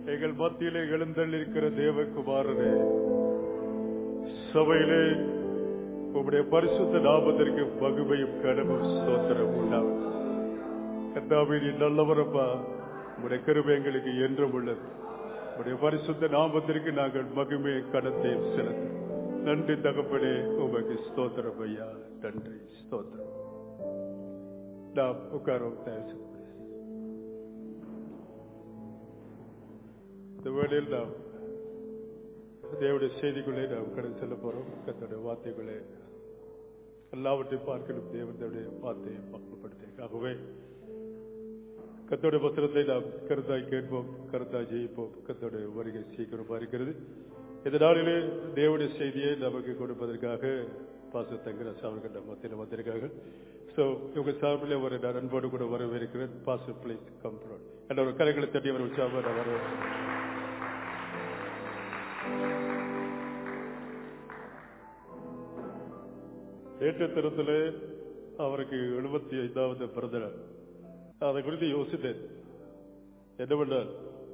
எங்கள் மத்தியிலே எழுந்தள்ளிருக்கிற தேவகுமாரனே சபையிலே உம்முடைய பரிசுத்த நாமத்திற்கு மகிமையும் கடமும் சோத்திரம் உண்டாகும் கர்த்தாவே நீ நல்லவரப்பா உம்முடைய கிருபை எங்களுக்கு என்றும் உள்ளது உம்முடைய பரிசுத்த நாமத்திற்கு நாங்கள் மகிமை கடத்தையும் செலுத்தும் நன்றி தகப்பனே உமக்கு ஸ்தோத்திரம் ஐயா நன்றி ஸ்தோத்திரம் நாம் உட்காரோம் தயவு செய்து. இந்த வேளையில் நாம் தேவனுடைய செய்திக்குள்ளே நாம் கடந்து செல்ல போறோம் கத்தோடைய வார்த்தைகளே எல்லாவற்றையும் பார்க்கணும் தேவனுடைய வார்த்தையை பக்குவப்படுத்தி ஆகவே கத்தோடைய வசனத்தை நாம் கருத்தாய் கேட்போம் கருத்தாய் ஜெயிப்போம் கத்தோடைய வருகை சீக்கிரமா இருக்கிறது இந்த நாளிலே தேவனுடைய செய்தியை நமக்கு கொடுப்பதற்காக பாச தங்கராஜ் அவர்கள் நம்ம மத்தியில் வந்திருக்காங்க ஸோ இவங்க சார்பில் ஒரு நான் அன்போடு கூட வரவேற்கிறேன் பாச பிளீஸ் கம்ப்ரோட் என்ற ஒரு கரைகளை தட்டி அவர் உற்சாக நான் வரவேன் நேற்று தினத்திலே அவருக்கு எழுபத்தி ஐந்தாவது பிறந்த நாள் அதை குறித்து யோசித்தேன் என்னவென்றால்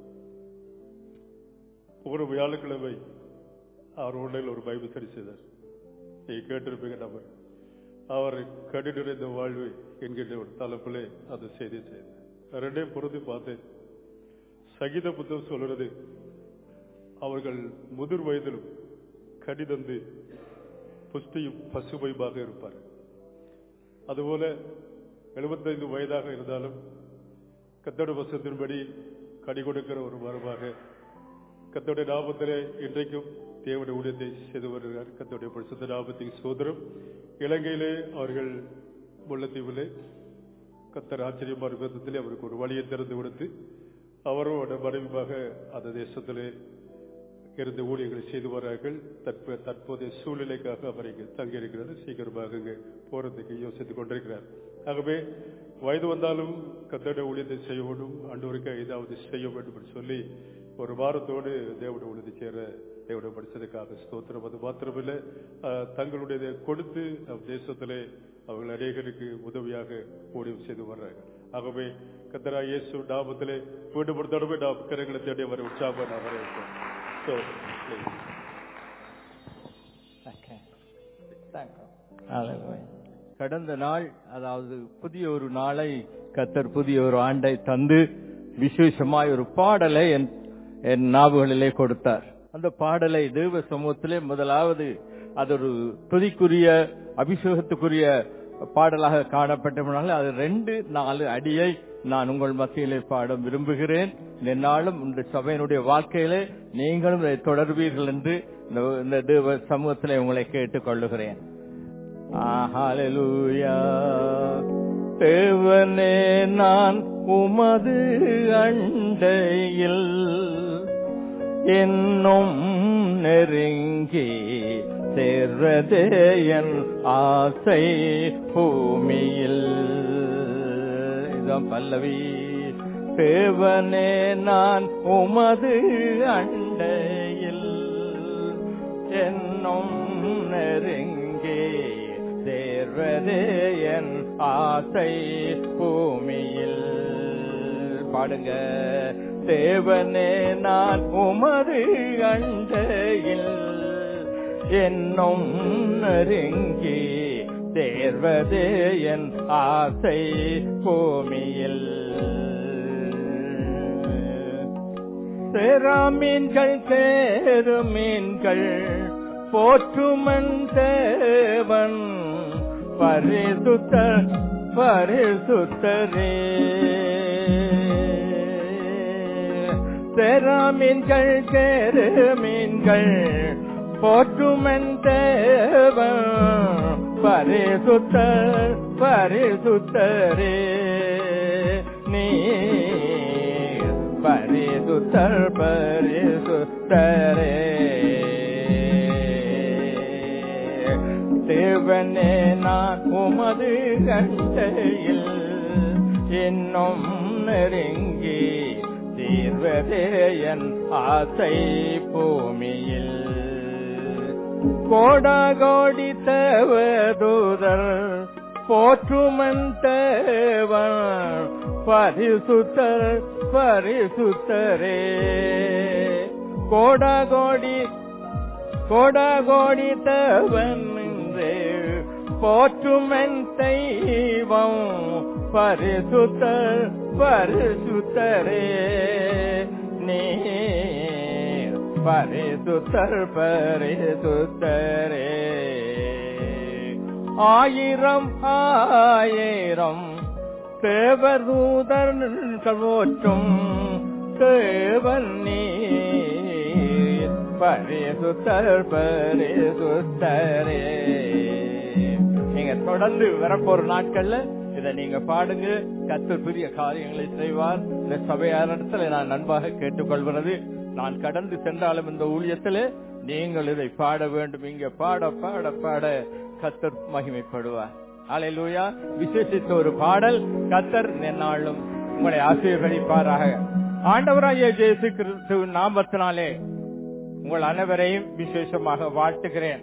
ஒரு வியாழக்கிழமை அவர் உண்மையில் ஒரு பைபிள் சரி செய்தார் நீ கேட்டிருப்பீங்க நம்பர் அவர் கடி நிறைந்த வாழ்வு என்கின்ற ஒரு தலைப்பிலே அந்த செய்தி செய்தார் ரெண்டையும் பொருத்தி பார்த்தேன் சகித புத்தகம் சொல்றது அவர்கள் முதிர் வயதிலும் கடிதந்து புஷ்டியும் பசுமையுமாக இருப்பார் அதுபோல எழுபத்தைந்து வயதாக இருந்தாலும் கத்தோட வசத்தின்படி கடி கொடுக்கிற ஒரு மரமாக கத்தோடைய லாபத்திலே இன்றைக்கும் தேவனுடைய ஊழியத்தை செய்து வருகிறார் கத்தோடைய பரிசுத்த லாபத்தின் சோதரம் இலங்கையிலே அவர்கள் முல்லத்தீவிலே கத்தர் ஆச்சரியமான விதத்திலே அவருக்கு ஒரு வழியை திறந்து கொடுத்து அவரும் அவருடைய மனைவியாக அந்த தேசத்திலே இருந்து ஊழியர்களை செய்து வரார்கள் தற்ப தற்போதைய சூழ்நிலைக்காக அவர் இங்கு தங்கியிருக்கிறார் சீக்கிரமாக இங்கு போறதுக்கு யோசித்துக் கொண்டிருக்கிறார் ஆகவே வயது வந்தாலும் கத்தோட ஊழியத்தை செய்ய வேண்டும் அன்றோருக்கு ஏதாவது செய்ய வேண்டும் என்று சொல்லி ஒரு வாரத்தோடு தேவனுடைய ஊழியத்தை சேர தேவனுடைய படித்ததுக்காக ஸ்தோத்திரம் அது மாத்திரமில்லை அஹ், தங்களுடைய கொடுத்து நம் தேசத்திலே அவர்கள் அநேகருக்கு உதவியாக ஊழியம் செய்து வர்றாங்க ஆகவே கத்தரா இயேசு நாமத்திலே மீண்டும் ஒரு தடவை நாம் கரங்களை தேடி வர உற்சாகம் நான் வரவேற்கிறேன் So, please. Okay. Thank you. Hallelujah. கடந்த நாள் அதாவது புதிய ஒரு நாளை கத்தர் புதிய ஒரு ஆண்டை தந்து விசேஷமாய் ஒரு பாடலை என் என் நாவுகளிலே கொடுத்தார் அந்த பாடலை தேவ சமூகத்திலே முதலாவது அது ஒரு துதிக்குரிய அபிஷேகத்துக்குரிய பாடலாக காணப்பட்டதுனால அது ரெண்டு நாலு அடியை நான் உங்கள் மத்தியிலே பாட விரும்புகிறேன் என்னாலும் இந்த சபையினுடைய வாழ்க்கையிலே நீங்களும் இதை தொடர்வீர்கள் என்று இந்த- இந்த தேவ சமூகத்திலே உங்களை கேட்டுக் கொள்ளுகிறேன் ஹalleluya தேவனே நான் உமது அண்டையில் என்னும் நெருங்கி சேர்வதே என் ஆசை பூமியில் இதான் பல்லவி தேவனே நான் உமது அண்டையில் என்னும் நெருங்கி சேர்வதே என் ஆசை பூமியில் பாடுங்க தேவனே நான் உமது அண்டையில் என்னும் நெருங்கி சேர்வதே என் ஆசை பூமியில் சேராமீன்கள் சேருமீன்கள் போற்றுமன் தேவன் பரிசுத்த பரிசுத்தரே சேராமீன்கள் சேருமீன்கள் போற்றுமன் தேவன் பரிசுத்தர் பரிசுத்தரே நீ பரிசுத்தர் பரிசுத்தரே தேவனே நான் உமது கண்டையில் இன்னும் நெருங்கி தீர்வதே என் ஆசை பூமியில் கோடாகோடி தேவதூதர் போற்றுமன் தேவன் பரிசுத்தர் பரிசுத்தரே கோடாகோடி கோடாகோடி தேவன் என்றே போற்றும் என் தெய்வம் பரிசுத்தர் பரிசுத்தரே நீ பரிசுத்தர் பரிசுத்தரே ஆயிரம் ஆயிரம் தேவதூதர் போற்றும் தேவன் நீர் பரிசுத்தர் பரிசுத்தரே நீங்க தொடர்ந்து வரப்போற நாட்கள்ல இதை நீங்க பாடுங்க கத்தர் பெரிய காரியங்களை செய்வார் இந்த சபையாரிடத்துல நான் நண்பாக கேட்டுக்கொள்கிறது நான் கடந்து சென்றாலும் இந்த ஊழியத்துல நீங்கள் இதை பாட வேண்டும் இங்க பாட பாட பாட கத்தர் மகிமைப்படுவார் அலையிலூயா விசேஷித்த ஒரு பாடல் கத்தர் என்னாலும் உங்களை ஆசீர்வதிப்பாராக ஆண்டவராகிய இயேசு கிறிஸ்துவின் நாமத்தினாலே உங்கள் அனைவரையும் விசேஷமாக வாழ்த்துகிறேன்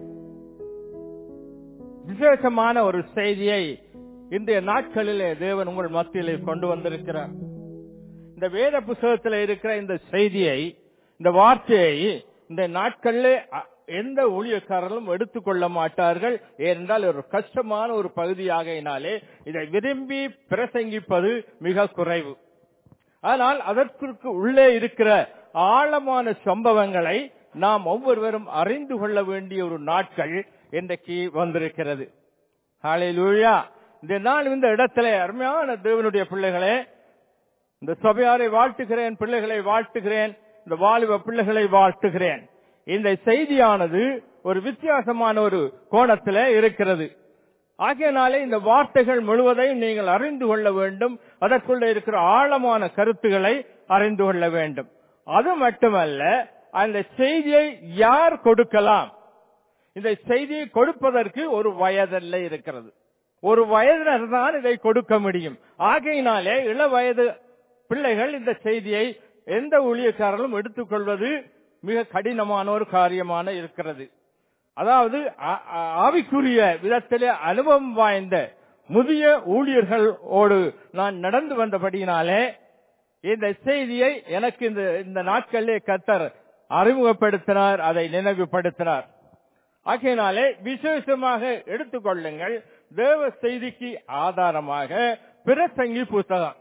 விசேஷமான ஒரு செய்தியை இன்றைய நாட்களிலே தேவன் உங்கள் மத்தியிலே கொண்டு வந்திருக்கிறார் இந்த வேத புஸ்தகத்தில் இருக்கிற இந்த செய்தியை இந்த வார்த்தையை இந்த நாட்களிலே அ- எந்த ஊழியக்காரர்களும் எடுத்துக்கொள்ள மாட்டார்கள் ஏனென்றால் ஒரு கஷ்டமான ஒரு பகுதியாகையினாலே இதை விரும்பி பிரசங்கிப்பது மிக குறைவு ஆனால் அதற்கு உள்ளே இருக்கிற ஆழமான சம்பவங்களை நாம் ஒவ்வொருவரும் அறிந்து கொள்ள வேண்டிய ஒரு நாட்கள் இன்றைக்கு வந்திருக்கிறது ஹalleluya இந்த நாள் இந்த இடத்துல அருமையான தேவனுடைய பிள்ளைகளே இந்த சபையாரை வாழ்த்துகிறேன் பிள்ளைகளை வாழ்த்துகிறேன் இந்த வாலிப பிள்ளைகளை வாழ்த்துகிறேன் இந்த செய்தியானது ஒரு வித்தியாசமான ஒரு கோணத்திலே இருக்கிறது ஆகையினாலே இந்த வார்த்தைகள் முழுவதையும் நீங்கள் அறிந்து கொள்ள வேண்டும் அதற்குள்ள இருக்கிற ஆழமான கருத்துக்களை அறிந்து கொள்ள வேண்டும் அது மட்டுமல்ல அந்த செய்தியை யார் கொடுக்கலாம் இந்த செய்தியை கொடுப்பதற்கு ஒரு வயதல்ல இருக்கிறது ஒரு வயதினர் தான் இதை கொடுக்க முடியும் ஆகையினாலே இள வயது பிள்ளைகள் இந்த செய்தியை எந்த ஊழியக்காரர்களும் எடுத்துக்கொள்வது மிக கடினமான ஒரு காரியமான இருக்கிறது அதாவது ஆ- ஆ- ஆவிக்குரிய விதத்திலே அனுபவம் வாய்ந்த முதிய ஊழியர்களோடு நான் நடந்து வந்தபடியினாலே இந்த செய்தியை எனக்கு இந்த இந்த நாட்களிலே கத்தர் அறிமுகப்படுத்தினார் அதை நினைவுபடுத்தினார் ஆகையினாலே விசேஷமாக எடுத்துக்கொள்ளுங்கள் தேவ செய்திக்கு ஆதாரமாக பிரசங்கி புத்தகம்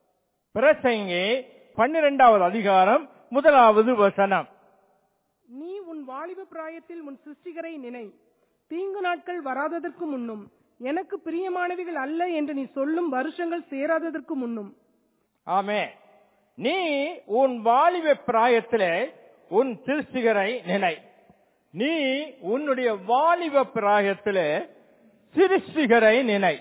பிரசங்கி பன்னிரெண்டாவது அதிகாரம் முதலாவது வசனம் நீ உன் வாலிப பிராயத்தில் உன் சிருஷ்டிகரை நினை தீங்கு நாட்கள் வராததற்கு முன்னும் எனக்கு பிரியமானவைகள் அல்ல என்று நீ சொல்லும் வருஷங்கள் சேராததற்கு முன்னும் ஆமே நீ உன் வாலிப பிராயத்திலே உன் சிருஷ்டிகரை நினை நீ உன்னுடைய வாலிப பிராயத்திலே சிருஷ்டிகரை நினை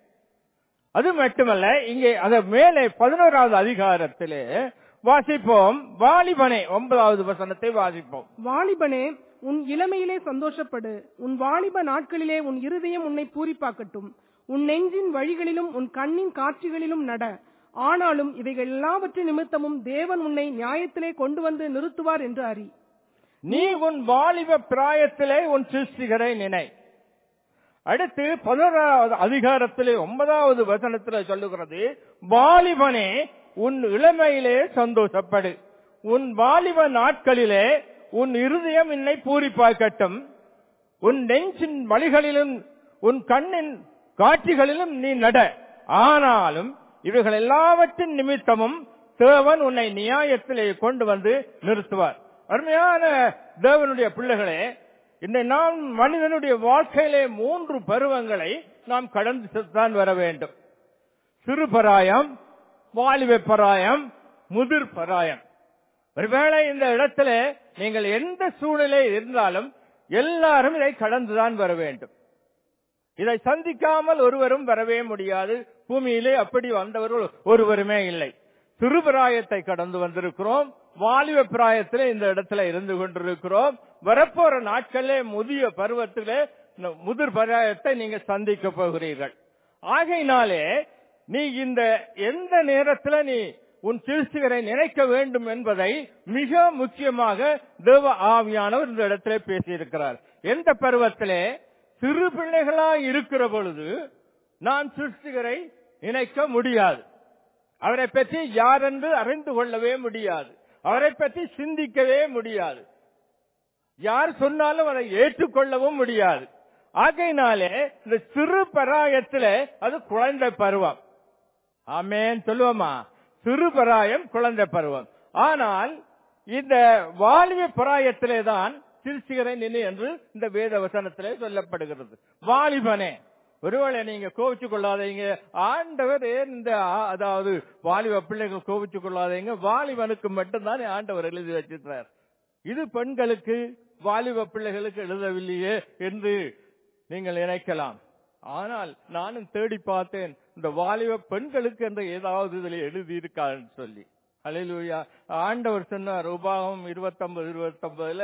அது மட்டுமல்ல இங்கே அத மேலே பதினோராவது அதிகாரத்திலே வாசிப்போம் வாலிபனை ஒன்பதாவது வசனத்தை வாசிப்போம் வாலிபனே உன் இளமையிலே சந்தோஷப்படு உன் வாலிப நாட்களிலே உன் இருதயம் உன்னை பூரிப்பாக்கட்டும் உன் நெஞ்சின் வழிகளிலும் உன் கண்ணின் காட்சிகளிலும் நட ஆனாலும் இவைகள் எல்லாவற்றின் நிமித்தமும் தேவன் உன்னை நியாயத்திலே கொண்டு வந்து நிறுத்துவார் என்று அறி நீ உன் வாலிப பிராயத்திலே உன் சிருஷ்டிகரை நினை அடுத்து பதினோராவது அதிகாரத்திலே ஒன்பதாவது வசனத்திலே சொல்லுகிறது வாலிபனே உன் இளமையிலே சந்தோஷப்படு உன் வாலிப நாட்களிலே உன் இருதயம் என்னை பூரிப்பாக்கட்டும் உன் நெஞ்சின் வழிகளிலும் உன் கண்ணின் காட்சிகளிலும் நீ நட ஆனாலும் இவைகள் எல்லாவற்றின் நிமித்தமும் தேவன் உன்னை நியாயத்திலே கொண்டு வந்து நிறுத்துவார் அருமையான தேவனுடைய பிள்ளைகளே இந்த நாம் மனிதனுடைய வாழ்க்கையிலே மூன்று பருவங்களை நாம் கடந்து தான் வர வேண்டும் சிறு பராயம் வாலிப பராயம் முதிர் பராயம் ஒருவேளை இந்த இடத்துல நீங்கள் எந்த சூழ்நிலை இருந்தாலும் எல்லாரும் இதை கடந்துதான் வர வேண்டும் இதை சந்திக்காமல் ஒருவரும் வரவே முடியாது பூமியிலே அப்படி வந்தவர்கள் ஒருவருமே இல்லை சிறுபிராயத்தை கடந்து வந்திருக்கிறோம் வாலிப பிராயத்திலே இந்த இடத்துல இருந்து கொண்டிருக்கிறோம் வரப்போற நாட்களே முதிய பருவத்திலே இந்த முதிர் பிராயத்தை நீங்க சந்திக்க போகிறீர்கள் ஆகையினாலே நீ இந்த எந்த நேரத்துல நீ உன் சிருஷ்டிகரை நினைக்க வேண்டும் என்பதை மிக முக்கியமாக தேவ ஆவியானவர் இந்த இடத்திலே பேசியிருக்கிறார் எந்த பருவத்திலே சிறு பிள்ளைகளா இருக்கிற பொழுது நான் சிருஷ்டிகரை நினைக்க முடியாது அவரை பற்றி யார் என்று அறிந்து கொள்ளவே முடியாது அவரை பற்றி சிந்திக்கவே முடியாது யார் சொன்னாலும் அதை ஏற்றுக்கொள்ளவும் முடியாது ஆகையினாலே இந்த சிறு பராயத்துல அது குழந்தை பருவம் ஆமேன் சொல்லுவோமா சிறு பராயம் குழந்தை பருவம் ஆனால் இந்த வாலிப பராயத்திலே தான் சிறுசிகரை நின்று என்று இந்த வேத வசனத்திலே சொல்லப்படுகிறது வாலிபனே ஒருவேளை நீங்க கோவிச்சு கொள்ளாதீங்க ஆண்டவர் ஏன் இந்த ஆ- அதாவது வாலிப பிள்ளைகள் கோவிச்சு கொள்ளாதீங்க வாலிபனுக்கு மட்டும்தான் ஆண்டவர் எழுதி வச்சிருக்கிறார் இது பெண்களுக்கு வாலிப பிள்ளைகளுக்கு எழுதவில்லையே என்று நீங்கள் நினைக்கலாம் ஆனால் நானும் தேடி பார்த்தேன் இந்த வாலிப பெண்களுக்கு என்று ஏதாவது இதில் எழுதி இருக்கான்னு சொல்லி அலையிலூயா ஆண்டவர் சொன்னார் உபாகம் இருபத்தொன்பது இருபத்தொன்பதுல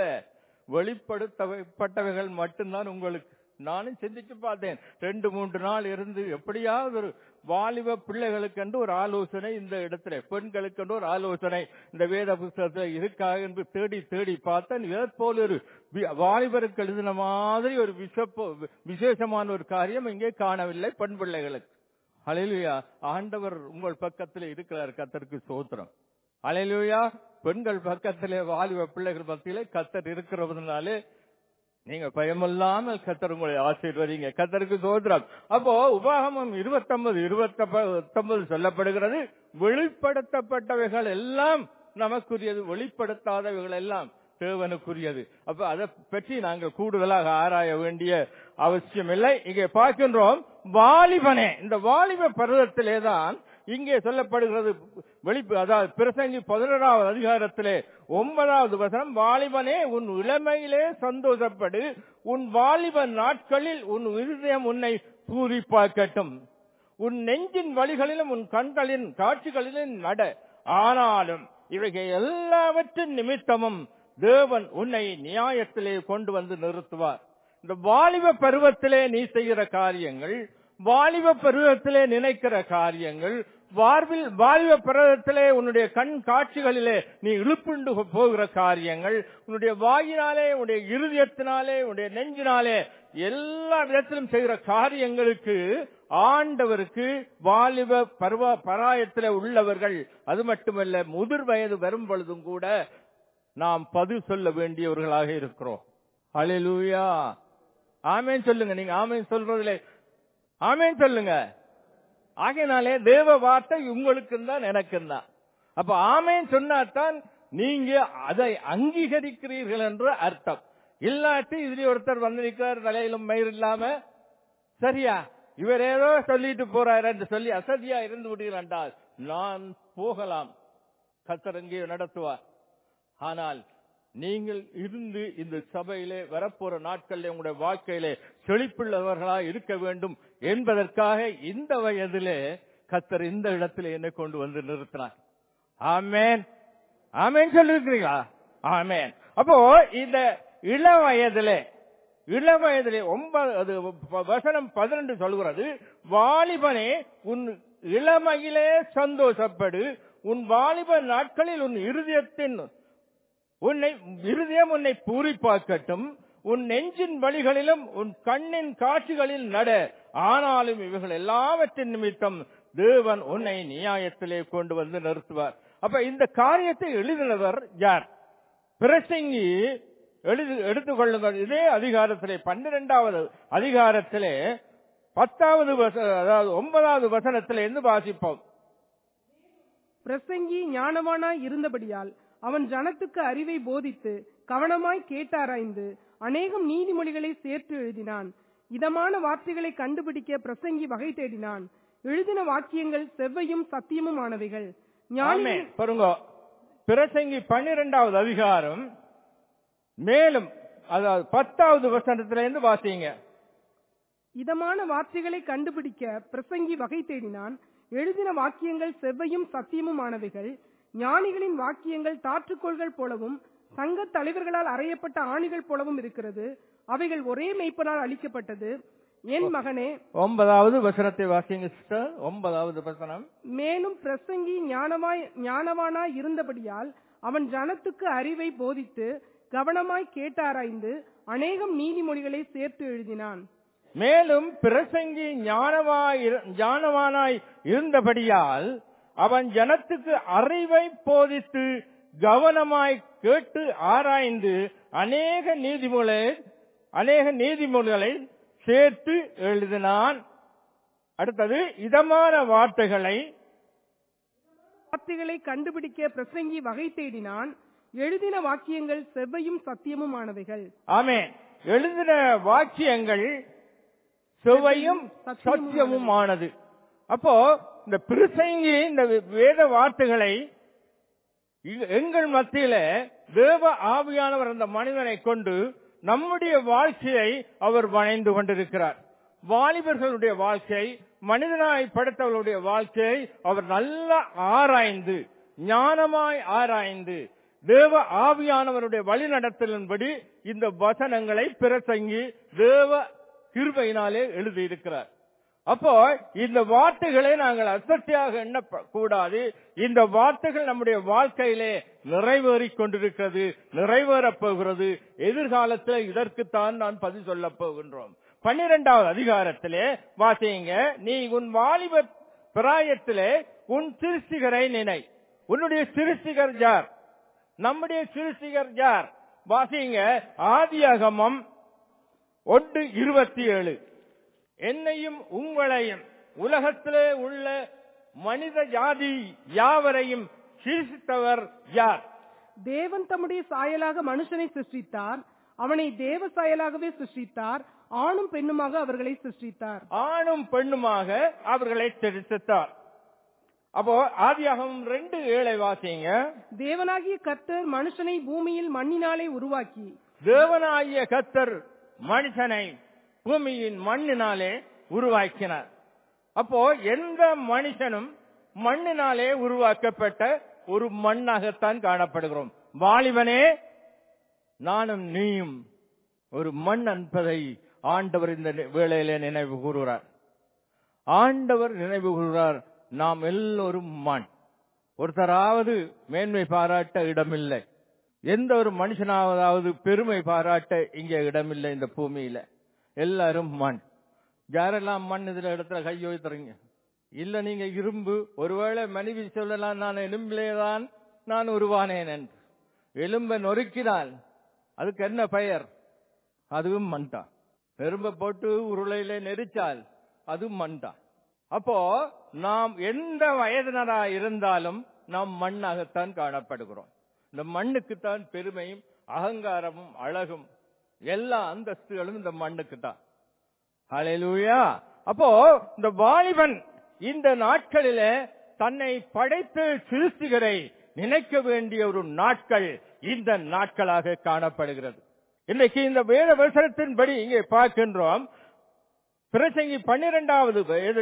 வெளிப்படுத்தப்பட்டவைகள் மட்டும்தான் உங்களுக்கு நானும் சிந்திச்சு பார்த்தேன் ரெண்டு மூன்று நாள் இருந்து எப்படியாவது ஒரு வாலிப பிள்ளைகளுக்கு என்று ஒரு ஆலோசனை இந்த இடத்துல பெண்களுக்கு என்று ஒரு ஆலோசனை இந்த வேத புஸ்தகத்தில் இருக்கா என்று தேடி தேடி பார்த்தேன் இதை போல ஒரு வி- வாலிபருக்கு எழுதின மாதிரி ஒரு விசப்ப விசேஷமான ஒரு காரியம் இங்கே காணவில்லை பெண் பிள்ளைகளுக்கு அலையிலுயா ஆண்டவர் உங்கள் பக்கத்தில் இருக்கிறார் கத்தருக்கு சோத்திரம் அலையிலுயா பெண்கள் பக்கத்திலே வாலிப பிள்ளைகள் மத்தியிலே கத்தர் இருக்கிறதுனாலே நீங்க பயமில்லாமல் கத்தர் உங்களை ஆசீர்வதிங்க கத்தருக்கு சோதரம் அப்போ உபாகமம் இருபத்தொன்பது இருபத்தொன்பது சொல்லப்படுகிறது வெளிப்படுத்தப்பட்டவைகள் எல்லாம் நமக்குரியது வெளிப்படுத்தாதவைகள் எல்லாம் தேவனுக்குரியது அப்ப அதை பற்றி நாங்கள் கூடுதலாக ஆராய வேண்டிய அவசியம் இல்லை இங்கே பார்க்கின்றோம் வாலிபனே இந்த வாலிப பருவத்திலே தான் இங்கே சொல்லப்படுகிறது வெளிப்பு அதாவது பிரசங்கி பதினோராவது அதிகாரத்திலே ஒன்பதாவது வசனம் வாலிபனே உன் இளமையிலே சந்தோஷப்படு உன் வாலிப நாட்களில் உன் இருதயம் உன்னை பூரிப்பாக்கட்டும் உன் நெஞ்சின் வழிகளிலும் உன் கண்களின் காட்சிகளிலும் நட ஆனாலும் இவைகள் எல்லாவற்றின் நிமித்தமும் தேவன் உன்னை நியாயத்திலே கொண்டு வந்து நிறுத்துவார் இந்த வாலிப பருவத்திலே நீ செய்கிற காரியங்கள் வாலிப பருவத்திலே நினைக்கிற காரியங்கள் வாழ்வில் வாலிப பருவத்திலே உன்னுடைய கண் காட்சிகளிலே நீ இழுப்புண்டு போகிற காரியங்கள் உன்னுடைய வாயினாலே உன்னுடைய இருதயத்தினாலே உன்னுடைய நெஞ்சினாலே எல்லா விதத்திலும் செய்கிற காரியங்களுக்கு ஆண்டவருக்கு வாலிப பருவ பராயத்திலே உள்ளவர்கள் அது மட்டுமல்ல முதிர் வயது வரும் பொழுதும் கூட நாம் பதில் சொல்ல வேண்டியவர்களாக இருக்கிறோம் அலையலூயா ஆமேன் சொல்லுங்க நீங்க ஆமேன் சொல்றதுல ஆமேன் சொல்லுங்க ஆகையினாலே தேவ வார்த்தை உங்களுக்கும் தான் எனக்கும் தான் அப்ப ஆமேன் சொன்னாதான் நீங்க அதை அங்கீகரிக்கிறீர்கள் என்று அர்த்தம் இல்லாட்டி இதுல ஒருத்தர் வந்திருக்கிறார் தலையிலும் மயிர் இல்லாம சரியா இவர் ஏதோ சொல்லிட்டு போறாரு என்று சொல்லி அசதியா இருந்து விடுகிறார் என்றால் நான் போகலாம் கத்தர் அங்கே நடத்துவார் ஆனால் நீங்கள் இருந்து இந்த சபையிலே வரப்போற நாட்களிலே உங்களுடைய வாழ்க்கையிலே செழிப்புள்ளவர்களா இருக்க வேண்டும் என்பதற்காக இந்த வயதிலே கத்தர் இந்த இடத்திலே என்னை கொண்டு வந்து நிறுத்தினார் ஆமேன் ஆமேன் சொல்லிருக்கிறீங்களா ஆமேன் அப்போ இந்த இள வயதிலே இள வயதிலே ஒன்பது அது வசனம் பதினெண்டு சொல்கிறது வாலிபனே உன் இளமையிலே சந்தோஷப்படு உன் வாலிப நாட்களில் உன் இருதயத்தின் உன்னை இருதயம் உன்னை பூரிப்பாக்கட்டும் உன் நெஞ்சின் வழிகளிலும் உன் கண்ணின் காட்சிகளில் நட ஆனாலும் இவைகள் எல்லாவற்றின் நிமித்தம் தேவன் உன்னை நியாயத்திலே கொண்டு வந்து நிறுத்துவார் அப்ப இந்த காரியத்தை எழுதினவர் யார் பிரசங்கி எழுதி எடுத்துக்கொள்ளுங்கள் இதே அதிகாரத்திலே பன்னிரெண்டாவது அதிகாரத்திலே பத்தாவது வச- அதாவது ஒன்பதாவது வசனத்திலே இருந்து வாசிப்போம் பிரசங்கி ஞானவானாய் இருந்தபடியால் அவன் ஜனத்துக்கு அறிவை போதித்து கவனமாய் கேட்டாராய்ந்து அநேகம் நீதிமொழிகளை சேர்த்து எழுதினான் இதமான வார்த்தைகளை கண்டுபிடிக்க பிரசங்கி வகை தேடினான் எழுதின வாக்கியங்கள் செவ்வையும் சத்தியமும் ஆனவைகள் ஞானி ஆமென். பாருங்க பிரசங்கி பன்னிரெண்டாவது அதிகாரம் மேலும் அதாவது பத்தாவது வசனத்திலிருந்து வாசிங்க இதமான வார்த்தைகளை கண்டுபிடிக்க பிரசங்கி வகை தேடினான் எழுதின வாக்கியங்கள் செவ்வையும் சத்தியமும் ஆனவைகள் ஞானிகளின் வாக்கியங்கள் தாற்றுக்கோள்கள் போலவும் சங்க தலைவர்களால் அறையப்பட்ட ஆணிகள் போலவும் இருக்கிறது அவைகள் ஒரே மெய்ப்பனால் அளிக்கப்பட்டது என் மகனே ஒன்பதாவது வசனத்தை வாசிங்க சிஸ்டர் ஒன்பதாவது வசனம் மேலும் பிரசங்கி ஞானமாய் ஞானவானாய் இருந்தபடியால் அவன் ஜனத்துக்கு அறிவை போதித்து கவனமாய் கேட்டாராய்ந்து அநேகம் நீதிமொழிகளை சேர்த்து எழுதினான் மேலும் பிரசங்கி ஞானமாய் இரு- ஞானவானாய் இருந்தபடியால் அவன் ஜனத்துக்கு அறிவை போதித்து கவனமாய் கேட்டு ஆராய்ந்து அநேக நீதிமொழி அநேக நீதிமொழிகளை சேர்த்து எழுதினான் அடுத்தது இதமான வார்த்தைகளை வார்த்தைகளை கண்டுபிடிக்க பிரசங்கி வகை தேடினான் எழுதின வாக்கியங்கள் செவ்வையும் சத்தியமுமானவைகள் ஆமென் எழுதின வாக்கியங்கள் செவ்வையும் சத்தியமுமானது அப்போ இந்த பிரசங்கி இந்த வேத வார்த்தைகளை இ- எங்கள் மத்தியில தேவ ஆவியானவர் அந்த மனிதனை கொண்டு நம்முடைய வாழ்க்கையை அவர் வணைந்து கொண்டிருக்கிறார் வாலிபர்களுடைய வாழ்க்கை மனிதனாய் படைத்தவர்களுடைய வாழ்க்கையை அவர் நல்லா ஆராய்ந்து ஞானமாய் ஆராய்ந்து தேவ ஆவியானவருடைய வழிநடத்தலின்படி இந்த வசனங்களை பிரசங்கி தேவ கிருபையினாலே எழுதியிருக்கிறார் அப்போ இந்த வார்த்தைகளை நாங்கள் அசத்தியாக எண்ணக்கூடாது இந்த வார்த்தைகள் நம்முடைய வாழ்க்கையிலே நிறைவேறிக் கொண்டிருக்கிறது நிறைவேறப் போகிறது எதிர்காலத்தில் இதற்குத்தான் நான் பதில் சொல்லப் போகின்றோம் பன்னிரெண்டாவது அதிகாரத்திலே வாசிங்க நீ உன் வாலிப பிராயத்திலே உன் சிறுசிகரை நினை உன்னுடைய சிறுசிகர் யார் நம்முடைய சிறுசிகர் யார் வாசிங்க ஆதியாகமம் ஒன்று இருபத்தி ஏழு என்னையும் உங்களையும் உலகத்திலே உள்ள மனித ஜாதி யாவரையும் சிருஷ்டித்தவர் யார் தேவன் தம்முடைய சாயலாக மனுஷனை சிருஷ்டித்தார் அவனை தேவ சாயலாகவே சிருஷ்டித்தார் ஆணும் பெண்ணுமாக அவர்களை சிருஷ்டித்தார் ஆணும் பெண்ணுமாக அவர்களை சிருஷ்டித்தார் அப்போ ஆதியாகமம் ரெண்டு ஏழை வாசிங்க தேவனாகிய கர்த்தர் மனுஷனை பூமியில் மண்ணினாலே உருவாக்கி தேவனாகிய கத்தர் மனுஷனை பூமியின் மண்ணினாலே உருவாக்கினார் அப்போ எந்த மனுஷனும் மண்ணினாலே உருவாக்கப்பட்ட ஒரு மண்ணாகத்தான் காணப்படுகிறோம் வாலிபனே நானும் நீயும் ஒரு மண் என்பதை ஆண்டவர் இந்த வேளையிலே நினைவு கூறுகிறார் ஆண்டவர் நினைவு கூறுகிறார் நாம் எல்லோரும் மண் ஒருத்தராவது மேன்மை பாராட்ட இடமில்லை எந்த ஒரு மனுஷனாவதாவது பெருமை பாராட்ட இங்கே இடமில்லை இந்த பூமியில எல்லாரும் மண் யாரெல்லாம் மண் இதுல இடத்துல கை வைத்துறீங்க இல்ல நீங்க இரும்பு ஒருவேளை மனைவி சொல்லலாம் நான் எலும்பிலேதான் நான் உருவானேன் என்று எலும்பை நொறுக்கினால் அதுக்கு என்ன பெயர் அதுவும் மண்தான் எறும்பை போட்டு உருளையில நெரிச்சால் அதுவும் மண்தான் அப்போ நாம் எந்த வயதினரா இருந்தாலும் நாம் மண்ணாகத்தான் காணப்படுகிறோம் இந்த மண்ணுக்குத்தான் பெருமையும் அகங்காரமும் அழகும் எல்லா அந்தஸ்துகளும் இந்த மண்ணுக்கு தான் ஹalleluya அப்போ இந்த வாலிபன் இந்த நாட்களிலே தன்னை படைத்து சிருஷ்டிகரை நினைக்க வேண்டிய ஒரு நாட்கள் இந்த நாட்களாக காணப்படுகிறது இன்னைக்கு இந்த வேத வசனத்தின்படி இங்கே பார்க்கின்றோம் பிரசங்கி பன்னிரெண்டாவது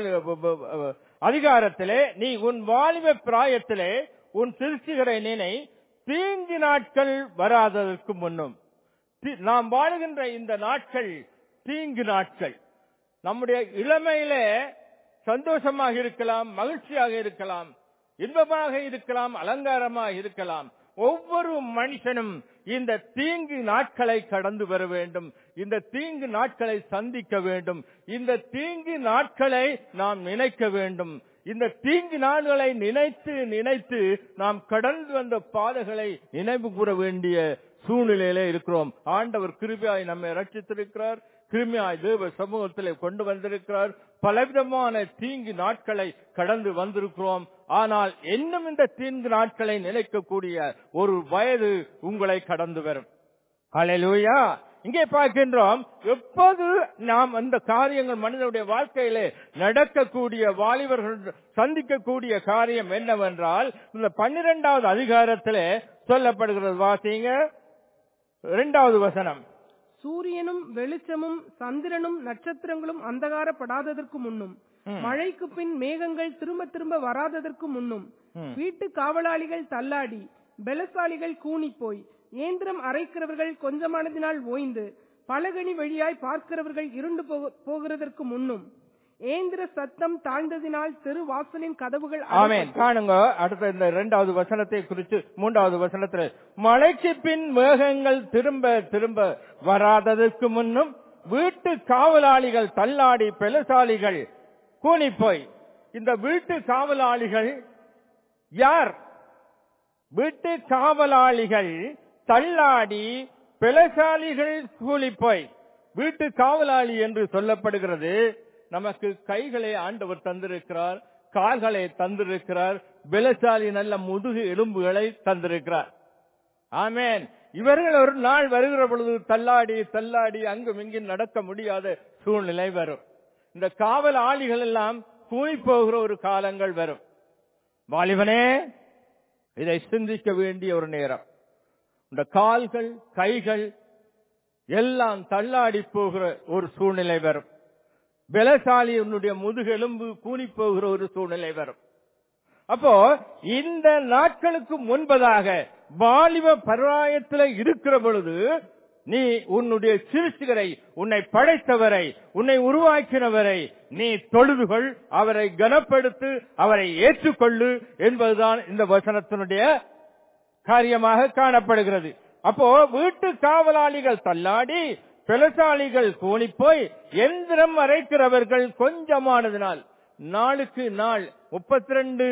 அதிகாரத்திலே நீ உன் வாலிப பிராயத்திலே உன் சிருஷ்டிகரை நினை தீங்கு நாட்கள் வராததற்கு முன்னும் தி- நாம் வாழுகின்ற இந்த நாட்கள் தீங்கு நாட்கள் நம்முடைய இளமையிலே சந்தோஷமாக இருக்கலாம் மகிழ்ச்சியாக இருக்கலாம் இன்பமாக இருக்கலாம் அலங்காரமாக இருக்கலாம் ஒவ்வொரு மனுஷனும் இந்த தீங்கு நாட்களை கடந்து வர வேண்டும் இந்த தீங்கு நாட்களை சந்திக்க வேண்டும் இந்த தீங்கு நாட்களை நாம் நினைக்க வேண்டும் இந்த தீங்கு நாள்களை நினைத்து நினைத்து நாம் கடந்து வந்த பாதைகளை நினைவு கூற வேண்டிய சூழ்நிலையில இருக்கிறோம் ஆண்டவர் கிருபியாய் நம்மை ரட்சித்திருக்கிறார் கிருமியாய் தேவ சமூகத்திலே கொண்டு வந்திருக்கிறார் பலவிதமான தீங்கு நாட்களை கடந்து வந்திருக்கிறோம் ஆனால் இன்னும் இந்த தீங்கு நாட்களை நினைக்கக்கூடிய ஒரு வயது உங்களை கடந்து வரும் ஹalleluya இங்கே பார்க்கின்றோம் எப்போது நாம் அந்த காரியங்கள் மனிதனுடைய வாழ்க்கையிலே நடக்கக்கூடிய வாலிபர்கள் சந்திக்கக்கூடிய காரியம் என்னவென்றால் இந்த பன்னிரெண்டாவது அதிகாரத்திலே சொல்லப்படுகிறது வாசிங்க இரண்டாவது வசனம் சூரியனும் வெளிச்சமும் சந்திரனும் நட்சத்திரங்களும் அந்தகாரப்படாததற்கு முன்னும் மழைக்கு பின் மேகங்கள் திரும்ப திரும்ப வராததற்கு முன்னும் வீட்டு காவலாளிகள் தள்ளாடி பெலசாலிகள் கூனி போய் ஏந்திரம் அரைக்கிறவர்கள் கொஞ்சமானதினால் ஓய்ந்து பலகணி வழியாய் பார்க்கிறவர்கள் இருண்டு போக- போகிறதற்கு முன்னும் ஏந்திர சத்தம் தாழ்ந்ததினால் தெரு வாசலின் கதவுகள் ஆமென் காணுங்க அடுத்த இந்த இரண்டாவது வசனத்தை குறித்து மூன்றாவது வசனத்தில் மழைக்கு பின் மேகங்கள் திரும்ப திரும்ப வராததற்கு முன்னும் வீட்டு காவலாளிகள் தள்ளாடி பெலசாலிகள் கூனி போய் இந்த வீட்டு காவலாளிகள் யார் வீட்டு காவலாளிகள் தள்ளாடி பிளசாலிகள் கூலிப்போய் வீட்டு காவலாளி என்று சொல்லப்படுகிறது நமக்கு கைகளை ஆண்டவர் தந்திருக்கிறார் கால்களை தந்திருக்கிறார் பிளசாலி நல்ல முதுகு எலும்புகளை தந்திருக்கிறார் ஆமேன் இவர்கள் ஒரு நாள் வருகிற பொழுது தள்ளாடி தள்ளாடி அங்கும் இங்கும் நடக்க முடியாத சூழ்நிலை வரும் இந்த காவல் ஆளிகள் எல்லாம் கூலி போகிற ஒரு காலங்கள் வரும் வாலிபனே இதை சிந்திக்க வேண்டிய ஒரு நேரம் இந்த கால்கள் கைகள் எல்லாம் தள்ளாடி போகிற ஒரு சூழ்நிலை வரும் பலசாலி உன்னுடைய முதுகெலும்பு கூலி போகிற ஒரு சூழ்நிலை வரும் அப்போ இந்த நாட்களுக்கு முன்பதாக வாலிப பராயத்தில் இருக்கிற பொழுது நீ உன்னுடைய சிறுசுகரை உன்னை படைத்தவரை உன்னை உருவாக்கினவரை நீ தொழுதுகள் அவரை கனப்படுத்து அவரை ஏற்றுக்கொள்ளு என்பதுதான் இந்த வசனத்தினுடைய காரியமாக காணப்படுகிறது அப்போ வீட்டு காவலாளிகள் தள்ளாடி பிளசாலிகள் கூணிப்போய் எந்திரம் அரைக்கிறவர்கள் கொஞ்சமானதினால் நாளுக்கு நாள் முப்பத்தி ரெண்டு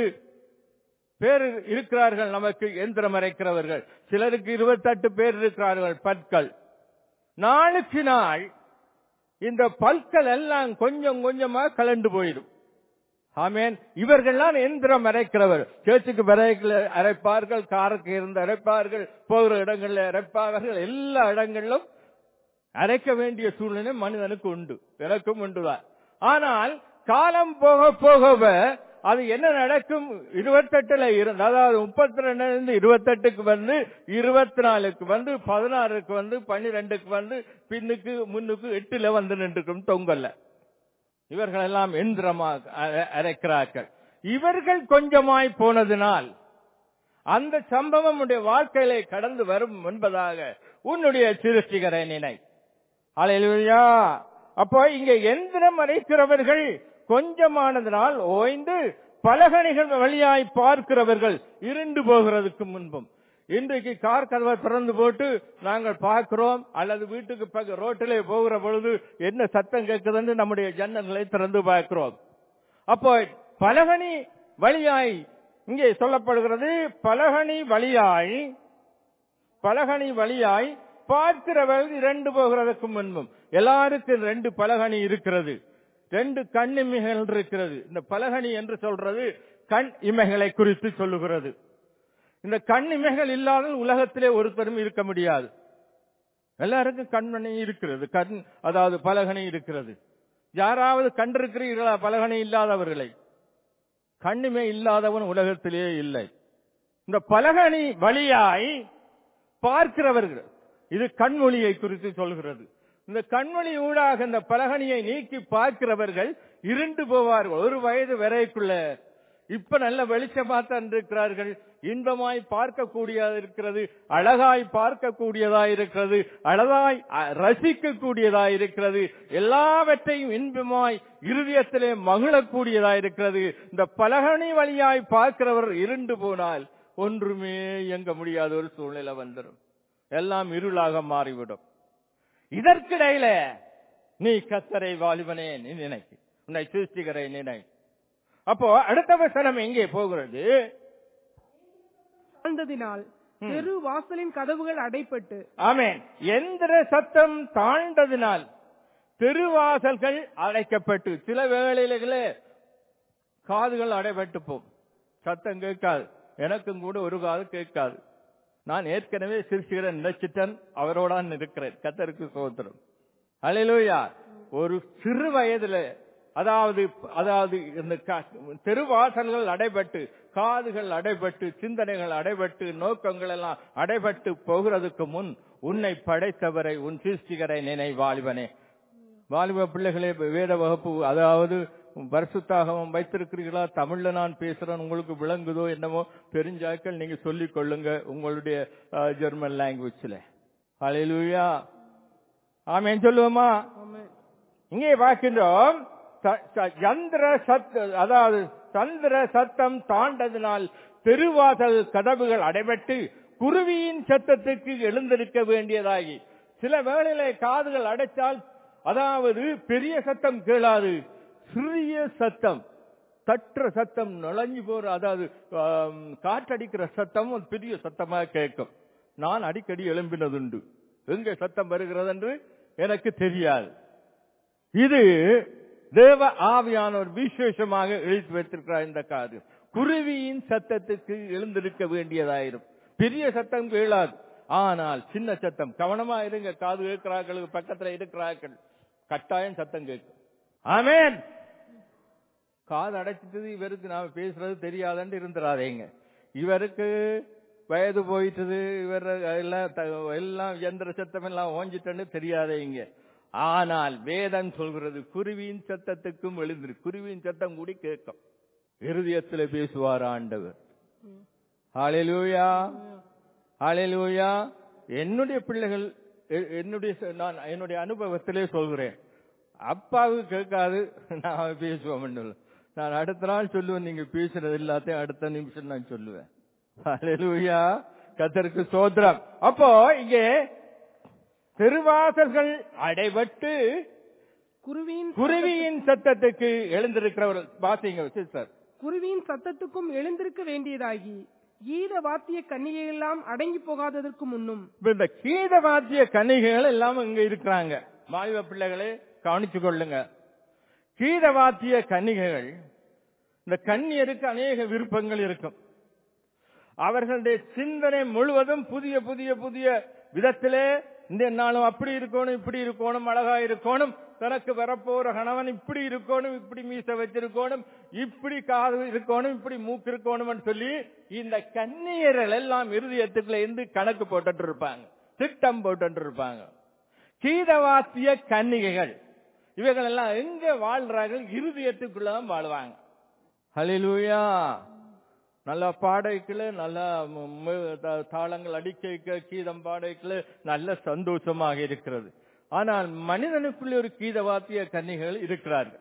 பேர் இருக்கிறார்கள் நமக்கு எந்திரம் அரைக்கிறவர்கள் சிலருக்கு இருபத்தெட்டு பேர் இருக்கிறார்கள் பற்கள் நாளுக்கு நாள் இந்த பற்கள் எல்லாம் கொஞ்சம் கொஞ்சமா கலண்டு போயிடும் ஆமேன் இவர்கள்லாம் எந்திரம் அரைக்கிறவர் சேர்ச்சுக்கு விரைகள் அரைப்பார்கள் காருக்கு இருந்து அரைப்பார்கள் போகிற இடங்கள்ல அரைப்பார்கள் எல்லா இடங்களிலும் அரைக்க வேண்டிய சூழ்நிலை மனிதனுக்கு உண்டு எனக்கும் உண்டுதான் ஆனால் காலம் போக போக அது என்ன நடக்கும் இருபத்தெட்டுல இருந்து அதாவது முப்பத்தி ரெண்டுல இருந்து இருபத்தெட்டுக்கு வந்து இருபத்தி நாலுக்கு வந்து பதினாறுக்கு வந்து பன்னிரெண்டுக்கு வந்து பின்னுக்கு முன்னுக்கு எட்டுல வந்து நின்றுக்கும் தொங்கல்ல இவர்கள் எல்லாம் எந்திரமாக அரைக்கிறார்கள் இவர்கள் கொஞ்சமாய் போனதினால் அந்த சம்பவம் உடைய வாழ்க்கையிலே கடந்து வரும் என்பதாக உன்னுடைய சிருஷ்டிகரை நினை அலையா அப்போ இங்க எந்திரம் அரைக்கிறவர்கள் கொஞ்சமானதினால் ஓய்ந்து பலகணிகள் வழியாய் பார்க்கிறவர்கள் இருண்டு போகிறதுக்கு முன்பும் இன்றைக்கு கார் கதவை திறந்து போட்டு நாங்கள் பார்க்கிறோம் அல்லது வீட்டுக்கு பக்க ரோட்டிலே போகிற பொழுது என்ன சத்தம் கேட்குதுன்னு நம்முடைய ஜன்னல்களை திறந்து பார்க்கிறோம் அப்போ பலகனி வழியாய் இங்கே சொல்லப்படுகிறது பலகனி வழியாய் பலகனி வழியாய் பார்க்கிறவர்கள் இரண்டு போகிறதுக்கு முன்பும் எல்லாருக்கும் ரெண்டு பலகனி இருக்கிறது ரெண்டு கண் இமைகள் இருக்கிறது இந்த பலகனி என்று சொல்றது கண் இமைகளை குறித்து சொல்லுகிறது இந்த கண் இமைகள் இல்லாத உலகத்திலே ஒருத்தரும் இருக்க முடியாது எல்லாருக்கும் கண்மணி இருக்கிறது கண் அதாவது பலகனி இருக்கிறது யாராவது கண்டிருக்கிறீர்களா பலகனி இல்லாதவர்களை கண்ணுமே இல்லாதவன் உலகத்திலே இல்லை இந்த பலகனி வழியாய் பார்க்கிறவர்கள் இது கண்மொழியை குறித்து சொல்கிறது இந்த கண்மொழி ஊடாக இந்த பலகனியை நீக்கி பார்க்கிறவர்கள் இருண்டு போவார்கள் ஒரு வயது வரைக்குள்ள இப்ப நல்ல வெளிச்சமா தான் இருக்கிறார்கள் இன்பமாய் பார்க்கக்கூடியதா இருக்கிறது அழகாய் பார்க்கக்கூடியதா இருக்கிறது அழகாய் ரசிக்கக்கூடியதா இருக்கிறது எல்லாவற்றையும் இன்பமாய் இருதயத்திலே மகிழக்கூடியதா இருக்கிறது இந்த பலகனி வழியாய் பார்க்கிறவர் இருண்டு போனால் ஒன்றுமே இயங்க முடியாத ஒரு சூழ்நிலை வந்துடும் எல்லாம் இருளாக மாறிவிடும் இதற்கிடையில நீ கத்தரை வாலிபனே நீ நினைக்கு உன்னை சிருஷ்டிகரை நினை அப்போ அடுத்த வசனம் எங்கே போகிறது தாழ்ந்ததினால் தெரு வாசலின் கதவுகள் அடைப்பட்டு ஆமேன் எந்திர சத்தம் தாழ்ந்ததினால் தெருவாசல்கள் அடைக்கப்பட்டு சில வேளையிலே காதுகள் அடைபட்டு போம் சத்தம் கேட்காது எனக்கும் கூட ஒரு காது கேட்காது நான் ஏற்கனவே சிறுசிகரன் நினைச்சிட்டன் அவரோடான் இருக்கிறேன் கத்தருக்கு சோத்திரம் அலையிலூயா ஒரு சிறு வயதுல அதாவது அதாவது இந்த தெருவாசல்கள் அடைபட்டு காதுகள் அடைபட்டு சிந்தனைகள் அடைபட்டு நோக்கங்கள் எல்லாம் அடைபட்டு போகிறதுக்கு முன் உன்னை படைத்தவரை உன் சிருஷ்டிகரை நினை வாலிபனே வாலிப பிள்ளைகளே வேத வகுப்பு அதாவது வருஷத்தாகவும் வைத்திருக்கிறீர்களா தமிழ்ல நான் பேசுறேன் உங்களுக்கு விளங்குதோ என்னமோ தெரிஞ்சாக்கள் நீங்க சொல்லிக் கொள்ளுங்க உங்களுடைய ஜெர்மன் லாங்குவேஜ்ல அலையிலுயா ஆமேன் சொல்லுவோமா இங்கே பார்க்கின்றோம் சந்திர சத் அதாவது சந்திர சத்தம் தாண்டதினால் தெருவாசல் கதவுகள் அடைபட்டு குருவியின் சத்தத்துக்கு எழுந்திருக்க வேண்டியதாகி சில வேளையில காதுகள் அடைச்சால் அதாவது பெரிய சத்தம் கேளாது சிறிய சத்தம் தட்டுற சத்தம் நுழைஞ்சு போற அதாவது ஆம், காற்றடிக்கிற சத்தம் ஒரு பெரிய சத்தமா கேட்கும் நான் அடிக்கடி எழும்பினதுண்டு எங்க சத்தம் வருகிறது என்று எனக்கு தெரியாது இது தேவ ஆவியானவர் விசேஷமாக எழுதி வைத்திருக்கிறார் இந்த காது குருவியின் சத்தத்துக்கு எழுந்திருக்க வேண்டியதாயிரும் பெரிய சத்தம் கேளாது ஆனால் சின்ன சத்தம் கவனமா இருங்க காது கேட்கிறார்களுக்கு பக்கத்துல இருக்கிறார்கள் கட்டாயம் சத்தம் கேட்கும் ஆமென் காது அடைச்சிட்டது இவருக்கு நாம பேசுறது தெரியாதுன்னு இருந்துடாதேங்க இவருக்கு வயது போயிட்டது இவர் எல்லாம் த- எல்லாம் எந்திர சத்தம் எல்லாம் ஓஞ்சிட்டன்னு தெரியாதேங்க ஆனால் வேதம் சொல்கிறது குருவியின் சத்தத்துக்கும் எழுந்திரு குருவியின் சத்தம் கூடி கேட்கும் இருதயத்தில் பேசுவார் ஆண்டவர் ஹalleluya ஹalleluya என்னுடைய பிள்ளைகள் எ- என்னுடைய ச- நான் என்னுடைய அனுபவத்திலே சொல்கிறேன் அப்பாவுக்கு கேட்காது நான் பேசுவோம் நான் அடுத்த நாள் சொல்லுவேன் நீங்க பேசுறது எல்லாத்தையும் அடுத்த நிமிஷம் நான் சொல்லுவேன் ஹalleluya கத்தருக்கு சோத்திரம் அப்போ இங்கே திருவாசல்கள் அடைபட்டு குருவியின் குருவியின் சத்தத்துக்கு எழுந்திருக்கிறவர் பாத்தீங்க சிஸ்டர் குருவியின் சத்தத்துக்கும் எழுந்திருக்க வேண்டியதாகி கீத வாத்திய கன்னிகையெல்லாம் அடங்கி போகாததற்கு முன்னும் இப்ப இந்த கீத வாத்திய கன்னிகைகள் எல்லாம் இங்க இருக்கிறாங்க மாயுவ பிள்ளைகளே கவனிச்சு கொள்ளுங்க கீத வாத்திய கன்னிகைகள் இந்த கன்னியருக்கு அநேக விருப்பங்கள் இருக்கும் அவர்களுடைய சிந்தனை முழுவதும் புதிய புதிய புதிய விதத்திலே இந்த நாளும் அப்படி இருக்கணும் இப்படி இருக்கணும் அழகா இருக்கணும் தனக்கு வரப்போற கணவன் இப்படி இருக்கணும் இப்படி மீச வச்சிருக்கணும் இப்படி காது இருக்கணும் இப்படி மூக்கு இருக்கணும்னு சொல்லி இந்த கன்னியர்கள் எல்லாம் இருதயத்துக்குள்ள இருந்து கணக்கு போட்டுட்டு இருப்பாங்க திட்டம் போட்டுட்டு இருப்பாங்க கீதவாத்திய கன்னிகைகள் இவைகள் எல்லாம் எங்க வாழ்றார்கள் இருதயத்துக்குள்ளதான் வாழ்வாங்க ஹலிலூயா நல்ல பாடைக்குள்ள நல்ல ம- ம- த- தாளங்கள் அடிக்க கீதம் பாடைக்குள்ள நல்ல சந்தோஷமாக இருக்கிறது ஆனால் மனிதனுக்குள்ள ஒரு கீதவாத்திய கன்னிகள் இருக்கிறார்கள்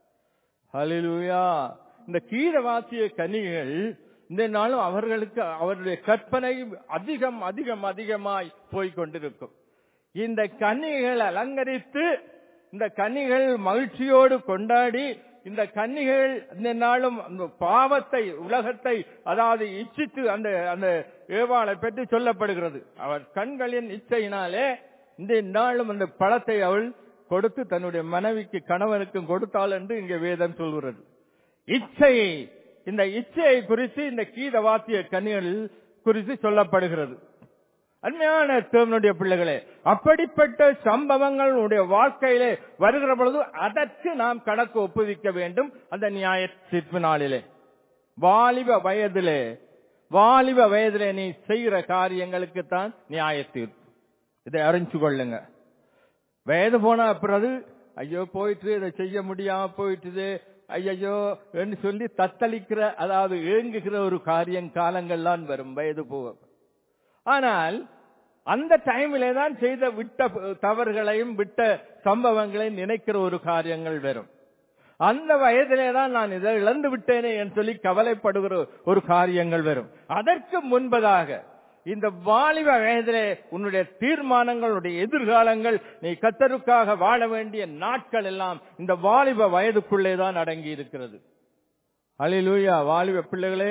ஹலிலூயா இந்த கீதவாத்திய கன்னிகள் இந்த நாளும் அவர்களுக்கு அவருடைய கற்பனை அதிகம் அதிகம் அதிகமாய் போய்க் கொண்டிருக்கும் இந்த கன்னிகைகள் அலங்கரித்து இந்த கன்னிகள் மகிழ்ச்சியோடு கொண்டாடி இந்த கன்னிகள் இந்த நாளும் அந்த பாவத்தை உலகத்தை அதாவது இச்சித்து அந்த அந்த ஏவாளை பற்றி சொல்லப்படுகிறது அவர் கண்களின் இச்சையினாலே இந்த நாளும் அந்த பழத்தை அவள் கொடுத்து தன்னுடைய மனைவிக்கு கணவனுக்கும் கொடுத்தாள் என்று இங்கே வேதம் சொல்கிறது இச்சை இந்த இச்சையை குறித்து இந்த கீத வாத்திய கன்னிகள் குறித்து சொல்லப்படுகிறது அருமையான தேவனுடைய பிள்ளைகளே அப்படிப்பட்ட சம்பவங்கள் உடைய வாழ்க்கையிலே வருகிற பொழுது அதற்கு நாம் கணக்கு ஒப்புவிக்க வேண்டும் அந்த நியாய தீர்ப்பு நாளிலே வாலிப வயதிலே வாலிப வயதிலே நீ செய்கிற காரியங்களுக்கு தான் நியாய தீர்ப்பு இதை அறிஞ்சு கொள்ளுங்க வயது போன பிறகு ஐயோ போயிட்டு இதை செய்ய முடியாம போயிட்டுது ஐயோ என்று சொல்லி தத்தளிக்கிற அதாவது ஏங்குகிற ஒரு காரியம் காலங்கள்லாம் வரும் வயது போக ஆனால் அந்த டைமிலே தான் செய்த விட்ட தவறுகளையும் விட்ட சம்பவங்களையும் நினைக்கிற ஒரு காரியங்கள் வரும் அந்த வயதிலே தான் நான் இதை இழந்து விட்டேனே என்று சொல்லி கவலைப்படுகிற ஒரு காரியங்கள் வரும் அதற்கு முன்பதாக இந்த வாலிப வயதிலே உன்னுடைய தீர்மானங்களுடைய எதிர்காலங்கள் நீ கத்தருக்காக வாழ வேண்டிய நாட்கள் எல்லாம் இந்த வாலிப வயதுக்குள்ளே தான் அடங்கி இருக்கிறது அலிலூயா வாலிப பிள்ளைகளே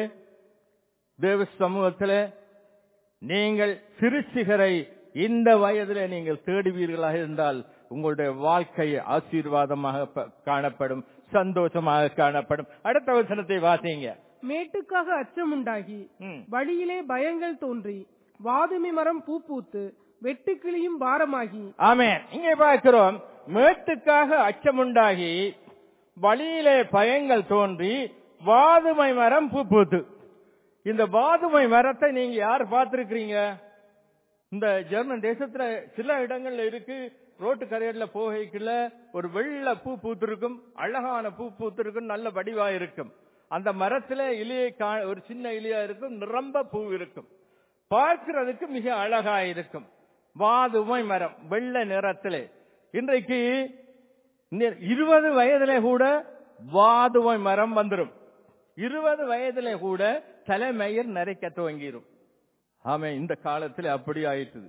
தேவ சமூகத்திலே நீங்கள் சிறுசிகரை இந்த வயதிலே நீங்கள் தேடுவீர்களாக இருந்தால் உங்களுடைய வாழ்க்கை ஆசீர்வாதமாக ப- காணப்படும் சந்தோஷமாக காணப்படும் அடுத்த வசனத்தை வாசிங்க மேட்டுக்காக அச்சமுண்டாகி ம். வழியிலே பயங்கள் தோன்றி வாதுமி மரம் பூ பூத்து வெட்டுக்கிளியும் பாரமாகி ஆமென் இங்கே பார்க்கிறோம் மேட்டுக்காக அச்சமுண்டாகி வழியிலே பயங்கள் தோன்றி வாதுமை மரம் பூ பூத்து இந்த வாதுமை மரத்தை நீங்க யார் பார்த்திருக்கிறீங்க இந்த ஜெர்மன் தேசத்துல சில இடங்கள்ல இருக்கு ரோட்டு கரையில போகைக்குள்ள ஒரு வெள்ளை பூ பூத்திருக்கும் அழகான பூ பூத்திருக்கும் நல்ல வடிவா இருக்கும் அந்த மரத்துல இலையை கா- ஒரு சின்ன இலையா இருக்கும் நிரம்ப பூ இருக்கும் பார்க்கிறதுக்கு மிக அழகா இருக்கும் வாதுமை மரம் வெள்ளை நிறத்திலே இன்றைக்கு இந்த இருபது வயதிலே கூட வாதுமை மரம் வந்துடும் இருபது வயதிலே கூட தலைமயிர் நரைக்க துவங்கிரும் ஆமே இந்த காலத்துல அப்படி ஆயிட்டுது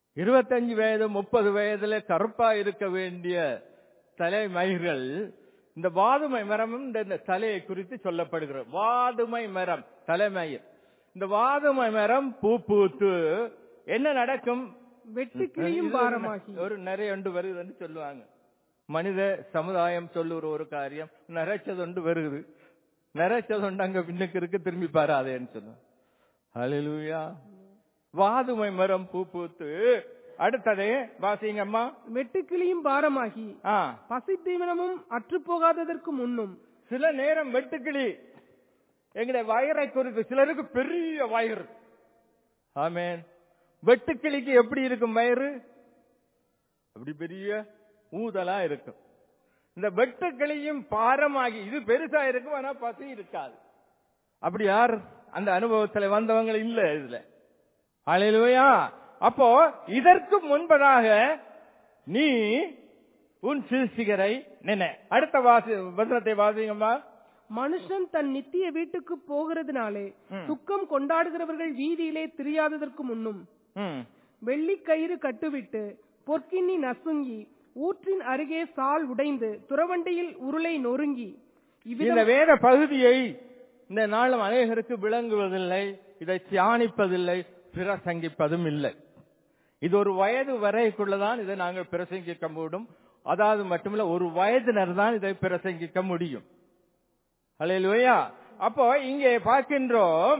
இருபத்தஞ்சு வயது முப்பது வயதுல கருப்பா இருக்க வேண்டிய தலைமயிர்கள் இந்த வாதுமை மரமும் இந்த இந்த தலையை குறித்து சொல்லப்படுகிறது வாதுமை மரம் தலைமயிர் இந்த வாதுமை மரம் பூ பூத்து என்ன நடக்கும் வெட்டுக்கிளியும் இது ஒரு பாரமாகி ஒரு நிறைய ஒன்று வருதுன்னு சொல்லுவாங்க மனித சமுதாயம் சொல்லுற ஒரு காரியம் நிறைச்சதொண்டு வருகுது நிறைச்சதொண்டு அங்க பின்னுக்கு இருக்கு திரும்பி பாராதேன்னு சொல்லுவாங்க ஹalleluya வாதுமை மரம் பூ பூத்து அடுத்தது வாசிங்கம்மா வெட்டுக்கிளியும் பாரமாகி ஆ பசி தீவனமும் அற்று போகாததற்கு முன்னும் சில நேரம் வெட்டுக்கிளி எங்களுடைய வயரை குறித்து சிலருக்கு பெரிய வயிறு ஆமேன் வெட்டுக்கிளிக்கு எப்படி இருக்கும் வயிறு அப்படி பெரிய ஊதலா இருக்கும் இந்த வெட்டுக்கிளியும் பாரமாகி இது பெருசா இருக்கும் ஆனா பசி இருக்காது அப்படி யார் அந்த அனுபவத்துல வந்தவங்க இல்ல இதுல அலையிலுவையா அப்போ இதற்கு முன்பதாக நீ உன் சிருஷ்டிகரை நினை அடுத்த வாசி வசனத்தை வாசிங்கம்மா மனுஷன் தன் நித்திய வீட்டுக்கு போகிறதுனாலே ம். துக்கம் கொண்டாடுகிறவர்கள் வீதியிலே திரியாததற்கு முன்னும் ம் வெள்ளிக் கயிறு கட்டுவிட்டு பொற்கிண்ணி நசுங்கி ஊற்றின் அருகே சால் உடைந்து துறவண்டியில் உருளை நொறுங்கி இந்த இவ்விதம் வேத பகுதியை இந்த நாளும் அநேகருக்கு விளங்குவதில்லை இதை தியானிப்பதில்லை பிரசங்கிப்பதும் இல்லை இது ஒரு வயது வரைக்குள்ளதான் இதை நாங்கள் பிரசங்கிக்க முடியும் அதாவது மட்டுமில்ல ஒரு வயதினர் தான் இதை பிரசங்கிக்க முடியும் அல்லேலூயா அப்போ இங்கே பார்க்கின்றோம்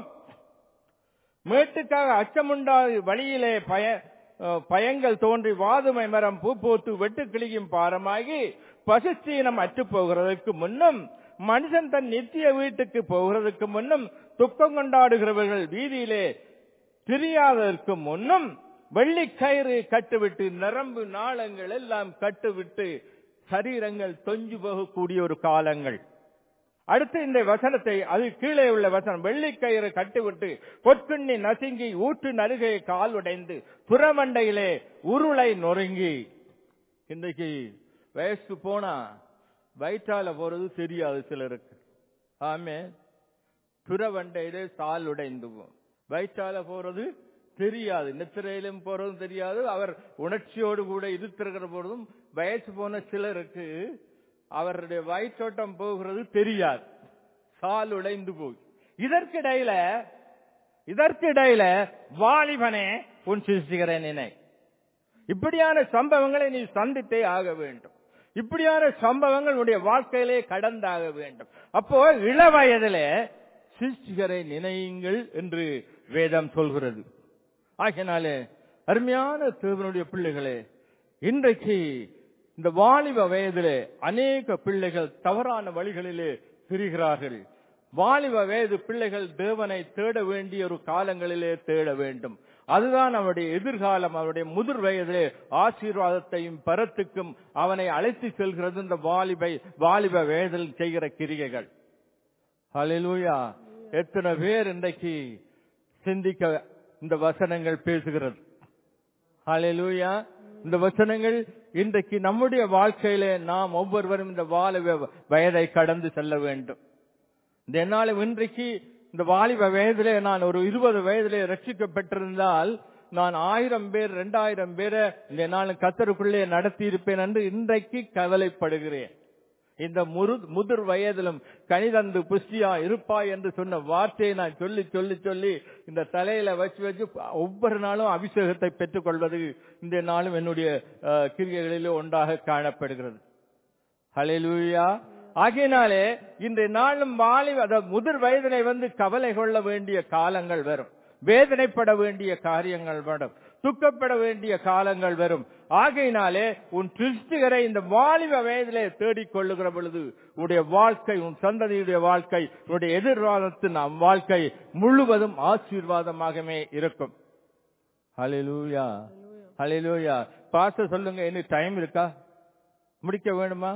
மேட்டுக்காக அச்சமுண்டாது வழியிலே பய அஹ், பயங்கள் தோன்றி வாதுமை மரம் பூ பூத்து வெட்டு கிளியும் பாரமாகி பசுச்சீனம் அற்று போகிறதற்கு முன்னும் மனுஷன் தன் நித்திய வீட்டுக்கு போகிறதுக்கு முன்னும் துக்கம் கொண்டாடுகிறவர்கள் வீதியிலே திரியாததற்கு முன்னும் வெள்ளிக்கயிறு கட்டுவிட்டு நரம்பு நாளங்கள் எல்லாம் கட்டுவிட்டு சரீரங்கள் தொஞ்சு போகக்கூடிய ஒரு காலங்கள் அடுத்து இந்த வசனத்தை அது கீழே உள்ள வசனம் வெள்ளிக்கயிறு கட்டிவிட்டு பொற்குண்ணி நசுங்கி ஊற்று நருகை கால் உடைந்து புறமண்டையிலே உருளை நொறுங்கி இன்றைக்கு வயசு போனா வயிற்றால போறது தெரியாது சிலருக்கு ஆமே புறவண்டையிலே சால் உடைந்து போகும். வயிற்றால போறது தெரியாது நித்திரையிலும் போறதும் தெரியாது அவர் உணர்ச்சியோடு கூட இருக்கிற பொழுதும் வயசு போன சிலருக்கு அவருடைய வயிற்றோட்டம் போகிறது தெரியாது சால் உடைந்து போய் இதற்கிடையில இதற்கிடையில வாலிபனே உன் சிருஷ்டிகரை நினை இப்படியான சம்பவங்களை நீ சந்தித்தே ஆக வேண்டும் இப்படியான சம்பவங்கள் உன்னுடைய வாழ்க்கையிலே கடந்தாக வேண்டும் அப்போ இள வயதிலே சிருஷ்டிகரை நினையுங்கள் என்று வேதம் சொல்கிறது ஆகினாலே அருமையான தேவனுடைய பிள்ளைகளே இன்றைக்கு இந்த வாலிப வயதிலே அநேக பிள்ளைகள் தவறான வழிகளிலே திரிகிறார்கள் வாலிப வயது பிள்ளைகள் தேவனை தேட வேண்டிய ஒரு காலங்களிலே தேட வேண்டும் அதுதான் அவருடைய எதிர்காலம் அவருடைய முதிர் வயதிலே ஆசீர்வாதத்தையும் பரத்துக்கும் அவனை அழைத்து செல்கிறது இந்த வாலிபை வாலிப வயதில் செய்கிற கிரிகைகள் ஹalleluya எத்தனை பேர் இன்றைக்கு சிந்திக்க இந்த வசனங்கள் பேசுகிறது ஹalleluya இந்த வசனங்கள் இன்றைக்கு நம்முடைய வாழ்க்கையிலே நாம் ஒவ்வொருவரும் இந்த வாலிப வயதை கடந்து செல்ல வேண்டும் இந்த என்னாலும் இன்றைக்கு இந்த வாலிப வயதிலே நான் ஒரு இருபது வயதிலே ரட்சிக்கப்பட்டிருந்தால் நான் ஆயிரம் பேர் இரண்டாயிரம் பேரை இந்த நாளும் கத்தருக்குள்ளே நடத்தி இருப்பேன் என்று இன்றைக்கு கவலைப்படுகிறேன் இந்த முரு முதிர் வயதிலும் கனிதந்து புஷ்டியா இருப்பாய் என்று சொன்ன வார்த்தையை நான் சொல்லி சொல்லி சொல்லி இந்த தலையில வச்சு வச்சு ஒவ்வொரு நாளும் அபிஷேகத்தை பெற்றுக் கொள்வது இந்த நாளும் என்னுடைய அஹ், கிரியைகளிலே ஒன்றாக காணப்படுகிறது ஹalleluya ஆகையினாலே இன்றைய நாளும் வாலி அதாவது முதிர் வயதினை வந்து கவலை கொள்ள வேண்டிய காலங்கள் வரும் வேதனைப்பட வேண்டிய காரியங்கள் வரும் துக்கப்பட வேண்டிய காலங்கள் வரும் ஆகையினாலே உன் சிருஷ்டிகரை இந்த வாலிப வயதிலே தேடிக் கொள்ளுகிற பொழுது உன்னுடைய வாழ்க்கை உன் சந்ததியுடைய வாழ்க்கை உன்னுடைய எதிர்வாதத்தின் நம் வாழ்க்கை முழுவதும் ஆசீர்வாதமாகவே இருக்கும் ஹalleluya ஹalleluya பாஸ்டர் சொல்லுங்க இன்னும் டைம் இருக்கா முடிக்க வேணுமா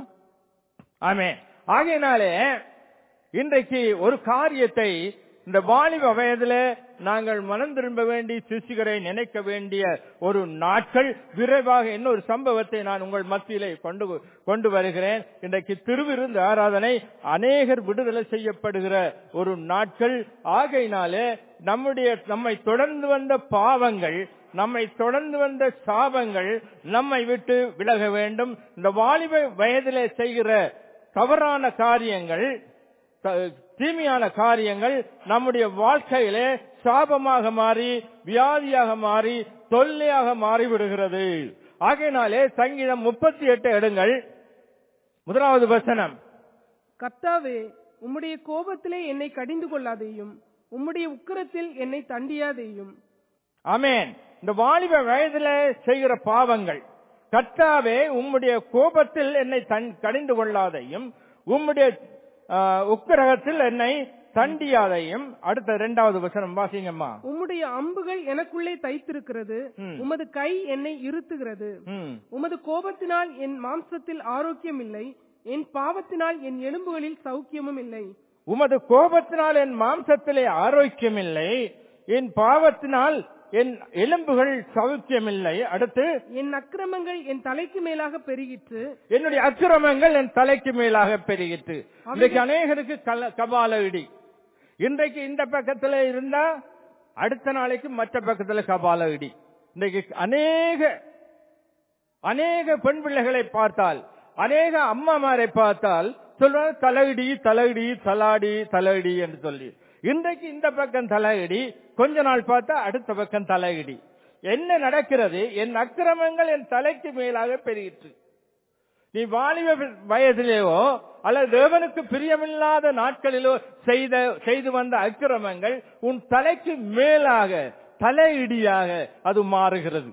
ஆமே ஆகையினாலே இன்றைக்கு ஒரு காரியத்தை இந்த வாலிப வயதிலே நாங்கள் மனம் திரும்ப வேண்டி சிசுகரை நினைக்க வேண்டிய ஒரு நாட்கள் விரைவாக இன்னொரு சம்பவத்தை நான் உங்கள் மத்தியிலே கொண்டு கொண்டு வருகிறேன் இன்றைக்கு திருவிருந்து ஆராதனை அநேகர் விடுதலை செய்யப்படுகிற ஒரு நாட்கள் ஆகையினாலே நம்முடைய நம்மை தொடர்ந்து வந்த பாவங்கள் நம்மை தொடர்ந்து வந்த சாபங்கள் நம்மை விட்டு விலக வேண்டும் இந்த வாலிப வயதிலே செய்கிற தவறான காரியங்கள் த- தீமையான காரியங்கள் நம்முடைய வாழ்க்கையிலே சாபமாக மாறி வியாதியாக மாறி தொல்லையாக மாறி விடுகிறது ஆகையினாலே சங்கீதம் முப்பத்தி எட்டு எடுங்கள் முதலாவது வசனம் கர்த்தாவே உம்முடைய கோபத்திலே என்னை கடிந்து கொள்ளாதேயும் உம்முடைய உக்கிரத்தில் என்னை தண்டியாதேயும் ஆமென் இந்த வாலிப வயதுல செய்கிற பாவங்கள் கர்த்தாவே உம்முடைய கோபத்தில் என்னை தன் கடிந்து கொள்ளாதையும் உம்முடைய ஆ, உக்கிரகத்தில் என்னை தண்டியாதையும் அடுத்த இரண்டாவது வசனம் வாசிங்கம்மா உம்முடைய அம்புகள் எனக்குள்ளே தைத்திருக்கிறது ம். உமது கை என்னை இருத்துகிறது ம். உமது கோபத்தினால் என் மாம்சத்தில் ஆரோக்கியம் இல்லை என் பாவத்தினால் என் எலும்புகளில் சௌக்கியமும் இல்லை உமது கோபத்தினால் என் மாம்சத்திலே ஆரோக்கியமில்லை என் பாவத்தினால் என் எலும்புகள் சௌக்கியமில்லை அடுத்து என் அக்கிரமங்கள் என் தலைக்கு மேலாக பெருகிற்று என்னுடைய அக்கிரமங்கள் என் தலைக்கு மேலாக பெருகிட்டு இன்றைக்கு அநேகருக்கு கல- கபால இடி இன்றைக்கு இந்த பக்கத்துல இருந்தா அடுத்த நாளைக்கு மற்ற பக்கத்துல கபால இடி இன்றைக்கு அநேக அநேக பெண் பிள்ளைகளை பார்த்தால் அநேக அம்மாமாரை பார்த்தால் சொல்றாங்க தலையிடி தலையிடி தலாடி தலையிடி என்று சொல்லி இன்றைக்கு இந்த பக்கம் தலையிடி கொஞ்ச நாள் பார்த்தா அடுத்த பக்கம் தலையிடி என்ன நடக்கிறது என் அக்கிரமங்கள் என் தலைக்கு மேலாக பெருகிற்று நீ வாலிப வயதிலேயோ அல்லது தேவனுக்கு பிரியமில்லாத நாட்களிலோ செய்த செய்து வந்த அக்கிரமங்கள் உன் தலைக்கு மேலாக தலையிடியாக அது மாறுகிறது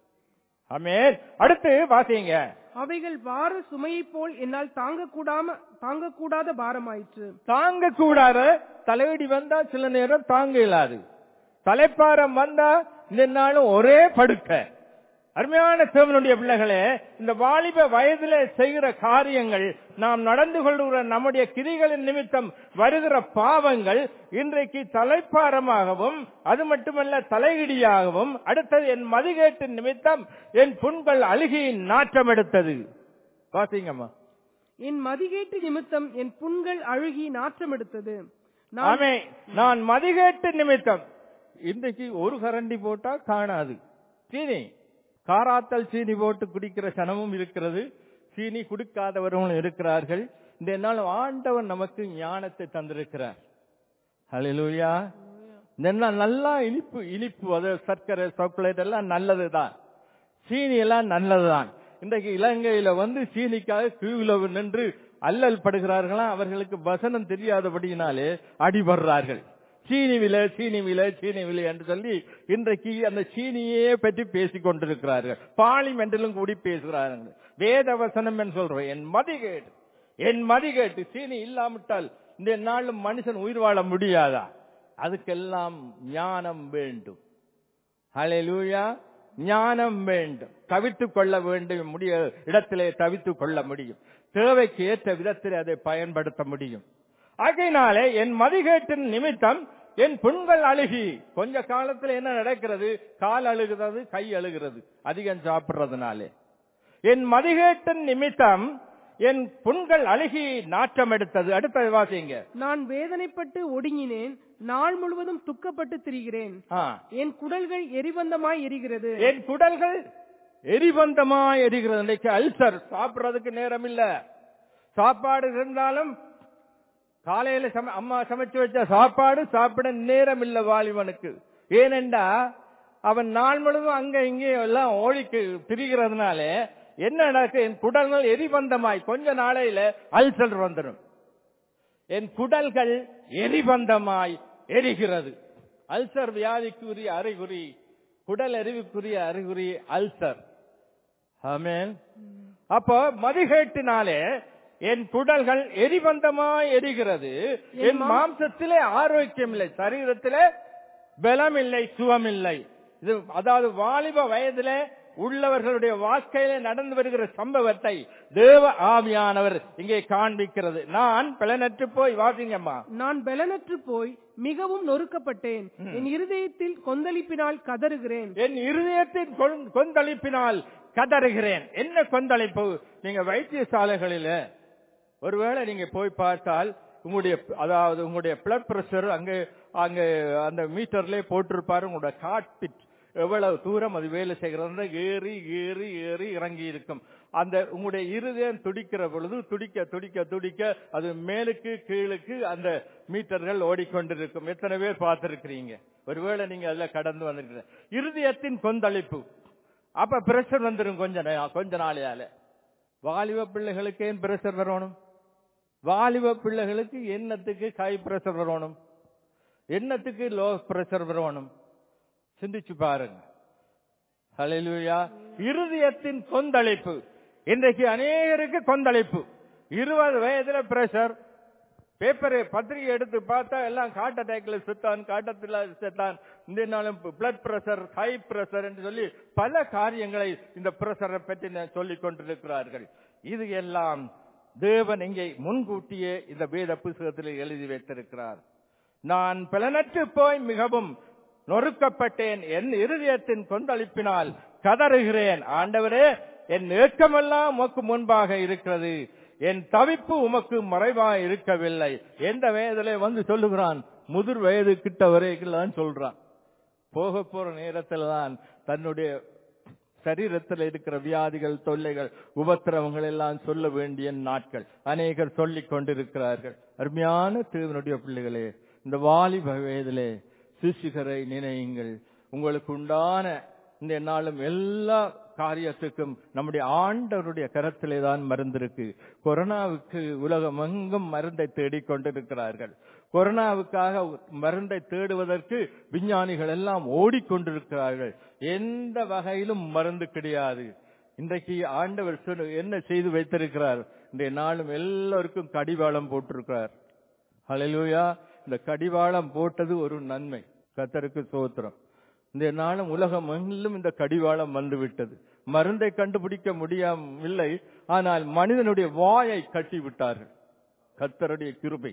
ஆமென் அடுத்து வாசிங்க அவைகள் வார சுமையைப் போல் என்னால் தாங்கக்கூடாம தாங்கக்கூடாத பாரமாயிற்று தாங்க கூடாத தலையிடி வந்தா சில நேரம் தாங்க இயலாது தலைப்பாரம் வந்தா இந்த நாளும் ஒரே படுக்க அருமையான தேவனுடைய பிள்ளைகளே இந்த வாலிப வயதில செய்கிற காரியங்கள் நாம் நடந்து கொள்கிற நம்முடைய கிரிகளின் நிமித்தம் வருகிற பாவங்கள் இன்றைக்கு தலைப்பாரமாகவும் அது மட்டுமல்ல தலையிடியாகவும் அடுத்தது என் மதிகேட்டின் நிமித்தம் என் புண்கள் அழுகியின் நாற்றம் எடுத்தது பாத்தீங்கம்மா என் மதிகேட்டு நிமித்தம் என் புண்கள் அழுகி நாற்றம் எடுத்தது நான் ஆமே நான் மதிகேட்டு நிமித்தம் இன்றைக்கு ஒரு கரண்டி போட்டா காணாது சீனி காராத்தல் சீனி போட்டு குடிக்கிற சனமும் இருக்கிறது சீனி குடிக்காதவர்களும் இருக்கிறார்கள் இந்த நாள் ஆண்டவன் நமக்கு ஞானத்தை தந்திருக்கிறார் ஹalleluya இந்த நாள் நல்லா இனிப்பு இனிப்பு அது சர்க்கரை சாக்லேட் எல்லாம் நல்லதுதான் சீனி எல்லாம் நல்லதுதான் இன்றைக்கு இலங்கையில வந்து சீனிக்காக கியூல நின்று அல்லல் படுகிறார்களாம் அவர்களுக்கு வசனம் தெரியாதபடியினாலே அடிபடுறார்கள் சீனி விலை சீனி விலை சீனி விலை என்று சொல்லி இன்றைக்கு அந்த சீனியே பற்றி பேசிக் கொண்டிருக்கிறார்கள் பார்லிமெண்டிலும் கூடி பேசுகிறார்கள் வேத வசனம் என்று சொல்றோம் என் மதிகேடு என் மதிகேட்டு சீனி இல்லாவிட்டால் இந்த நாளும் மனுஷன் உயிர் வாழ முடியாதா அதுக்கெல்லாம் ஞானம் வேண்டும் ஹalleluya ஞானம் வேண்டும் தவித்துக் கொள்ள வேண்டும் முடிய இடத்திலே தவித்துக் கொள்ள முடியும் தேவைக்கு ஏற்ற விதத்தில் அதை பயன்படுத்த முடியும் ஆகையினாலே என் மதிகேட்டின் நிமித்தம் என் புண்கள் அழுகி கொஞ்ச காலத்துல என்ன நடக்கிறது கால் அழுகிறது கை அழுகிறது அதிகம் சாப்பிடுறதுனாலே என் மதிகேட்டின் நிமித்தம் என் புண்கள் அழுகி நாற்றம் எடுத்தது அடுத்தது வாசிங்க நான் வேதனைப்பட்டு ஒடுங்கினேன் நாள் முழுவதும் துக்கப்பட்டு திரிகிறேன் ஆ. என் குடல்கள் எரிபந்தமாய் எரிகிறது என் குடல்கள் எரிபந்தமா எரிகிறது இன்னைக்கு அல்சர் சாப்பிடுறதுக்கு நேரம் இல்ல சாப்பாடு இருந்தாலும் காலையில சம- அம்மா சமைச்சு வச்ச சாப்பாடு சாப்பிட நேரம் இல்ல வாலிபனுக்கு ஏனென்றா அவன் நாள் முழுவதும் அங்க இங்கே எல்லாம் ஓடிக்கு திரிகிறதுனால என்ன நடக்கு என் குடல்கள் எரிபந்தமாய் கொஞ்ச நாளையில அல்சர் வந்துடும் என் குடல்கள் எரிபந்தமாய் எரிகிறது அல்சர் வியாதிக்குரிய அறிகுறி குடல் எரிவுக்குரிய அறிகுறி அல்சர் ஆமென் அப்போ மதிகேட்டினாலே என் குடல்கள் எரிபந்தமாய் எரிகிறது என் மாம்சத்திலே ஆரோக்கியம் இல்லை சரீரத்திலே பலம் இல்லை சுகம் இல்லை இது அதாவது வாலிப வயதிலே உள்ளவர்களுடைய வாழ்க்கையில நடந்து வருகிற சம்பவத்தை தேவ ஆவியானவர் இங்கே காண்பிக்கிறது நான் பிளனற்று போய் வாசிங்கம்மா நான் பலனற்று போய் மிகவும் நொறுக்கப்பட்டேன் என் இருதயத்தில் கொந்தளிப்பினால் கதறுகிறேன் என் இருதயத்தின் கொந்- கொந்தளிப்பினால் கதறுகிறேன் என்ன கொந்தளிப்பு நீங்க வைத்தியசாலைகளில ஒருவேளை நீங்க போய் பார்த்தால் உங்களுடைய அதாவது உங்களுடைய பிளட் பிரஷர் அங்க அங்க அந்த மீட்டர்ல போட்டிருப்பாரு உங்களுடைய ஹார்ட் பிட் எவ்வளவு தூரம் அது வேலை செய்கிறது ஏறி ஏறி ஏறி இறங்கி இருக்கும் அந்த உங்களுடைய இருதயம் துடிக்கிற பொழுது துடிக்க துடிக்க துடிக்க அது மேலுக்கு கீழுக்கு அந்த மீட்டர்கள் ஓடிக்கொண்டிருக்கும் எத்தனை பேர் பார்த்திருக்கிறீங்க ஒருவேளை நீங்க அதுல கடந்து வந்திருக்கிற இருதயத்தின் கொந்தளிப்பு அப்ப பிரஷர் வந்துடும் கொஞ்ச நே- கொஞ்ச நாளையால வாலிப பிள்ளைகளுக்கு ஏன் பிரஷர் வரணும் வாலிப பிள்ளைகளுக்கு என்னத்துக்கு ஹை பிரஷர் வரணும் என்னத்துக்கு லோ பிரஷர் வரணும் சிந்திச்சு பாருங்க ஹalleluya இருதயத்தின் கொந்தளிப்பு இன்றைக்கு அநேகருக்கு கொந்தளிப்பு இருபது வயதுல பிரஷர் பேப்பரை பத்திரிகை எடுத்து பார்த்தா எல்லாம் ஹார்ட் அட்டாக்ல செத்தான் காட்டத்தில் செத்தான் இந்த நாளும் பிளட் பிரஷர் ஹை பிரஷர் என்று சொல்லி பல காரியங்களை இந்த பிரஷரை பற்றி ந- சொல்லிக் கொண்டிருக்கிறார்கள் இது எல்லாம் தேவன் இங்கே முன்கூட்டியே இந்த வேத புஸ்தகத்தில் எழுதி வைத்திருக்கிறார் நான் பலனற்று போய் மிகவும் நொறுக்கப்பட்டேன் என் இருதயத்தின் கொந்தளிப்பினால் கதறுகிறேன் ஆண்டவரே என் ஏக்கமெல்லாம் உமக்கு முன்பாக இருக்கிறது என் தவிப்பு உமக்கு மறைவாக இருக்கவில்லை எந்த வயதிலே வந்து சொல்லுகிறான் முதிர் வயது கிட்ட வரைக்கும் சொல்றான் போக போற நேரத்தில் தான் தன்னுடைய சரீரத்தில் இருக்கிற வியாதிகள் தொல்லைகள் உபத்திரவங்கள் எல்லாம் சொல்ல வேண்டிய நாட்கள் அநேகர் சொல்லிக் கொண்டிருக்கிறார்கள் அருமையான தேவனுடைய பிள்ளைகளே இந்த வாலிப வயதிலே சிசுகரை நினையுங்கள் உங்களுக்கு உண்டான இந்த நாளும் எல்லா காரியத்துக்கும் நம்முடைய ஆண்டவருடைய கரத்திலே தான் மருந்திருக்கு கொரோனாவுக்கு உலகம் எங்கும் மருந்தை தேடிக் கொண்டிருக்கிறார்கள் கொரோனாவுக்காக மருந்தை தேடுவதற்கு விஞ்ஞானிகள் எல்லாம் ஓடிக்கொண்டிருக்கிறார்கள் எந்த வகையிலும் மருந்து கிடையாது இன்றைக்கு ஆண்டவர் சொன்ன- என்ன செய்து வைத்திருக்கிறார் இன்றைய நாளும் எல்லோருக்கும் கடிவாளம் போட்டிருக்கிறார் ஹalleluya இந்த கடிவாளம் போட்டது ஒரு நன்மை கத்தருக்கு சோத்திரம் இந்த நாளும் உலகம் எங்கிலும் இந்த கடிவாளம் வந்துவிட்டது மருந்தை கண்டுபிடிக்க முடியவில்லை ஆனால் மனிதனுடைய வாயை கட்டி விட்டார்கள் கத்தருடைய கிருபை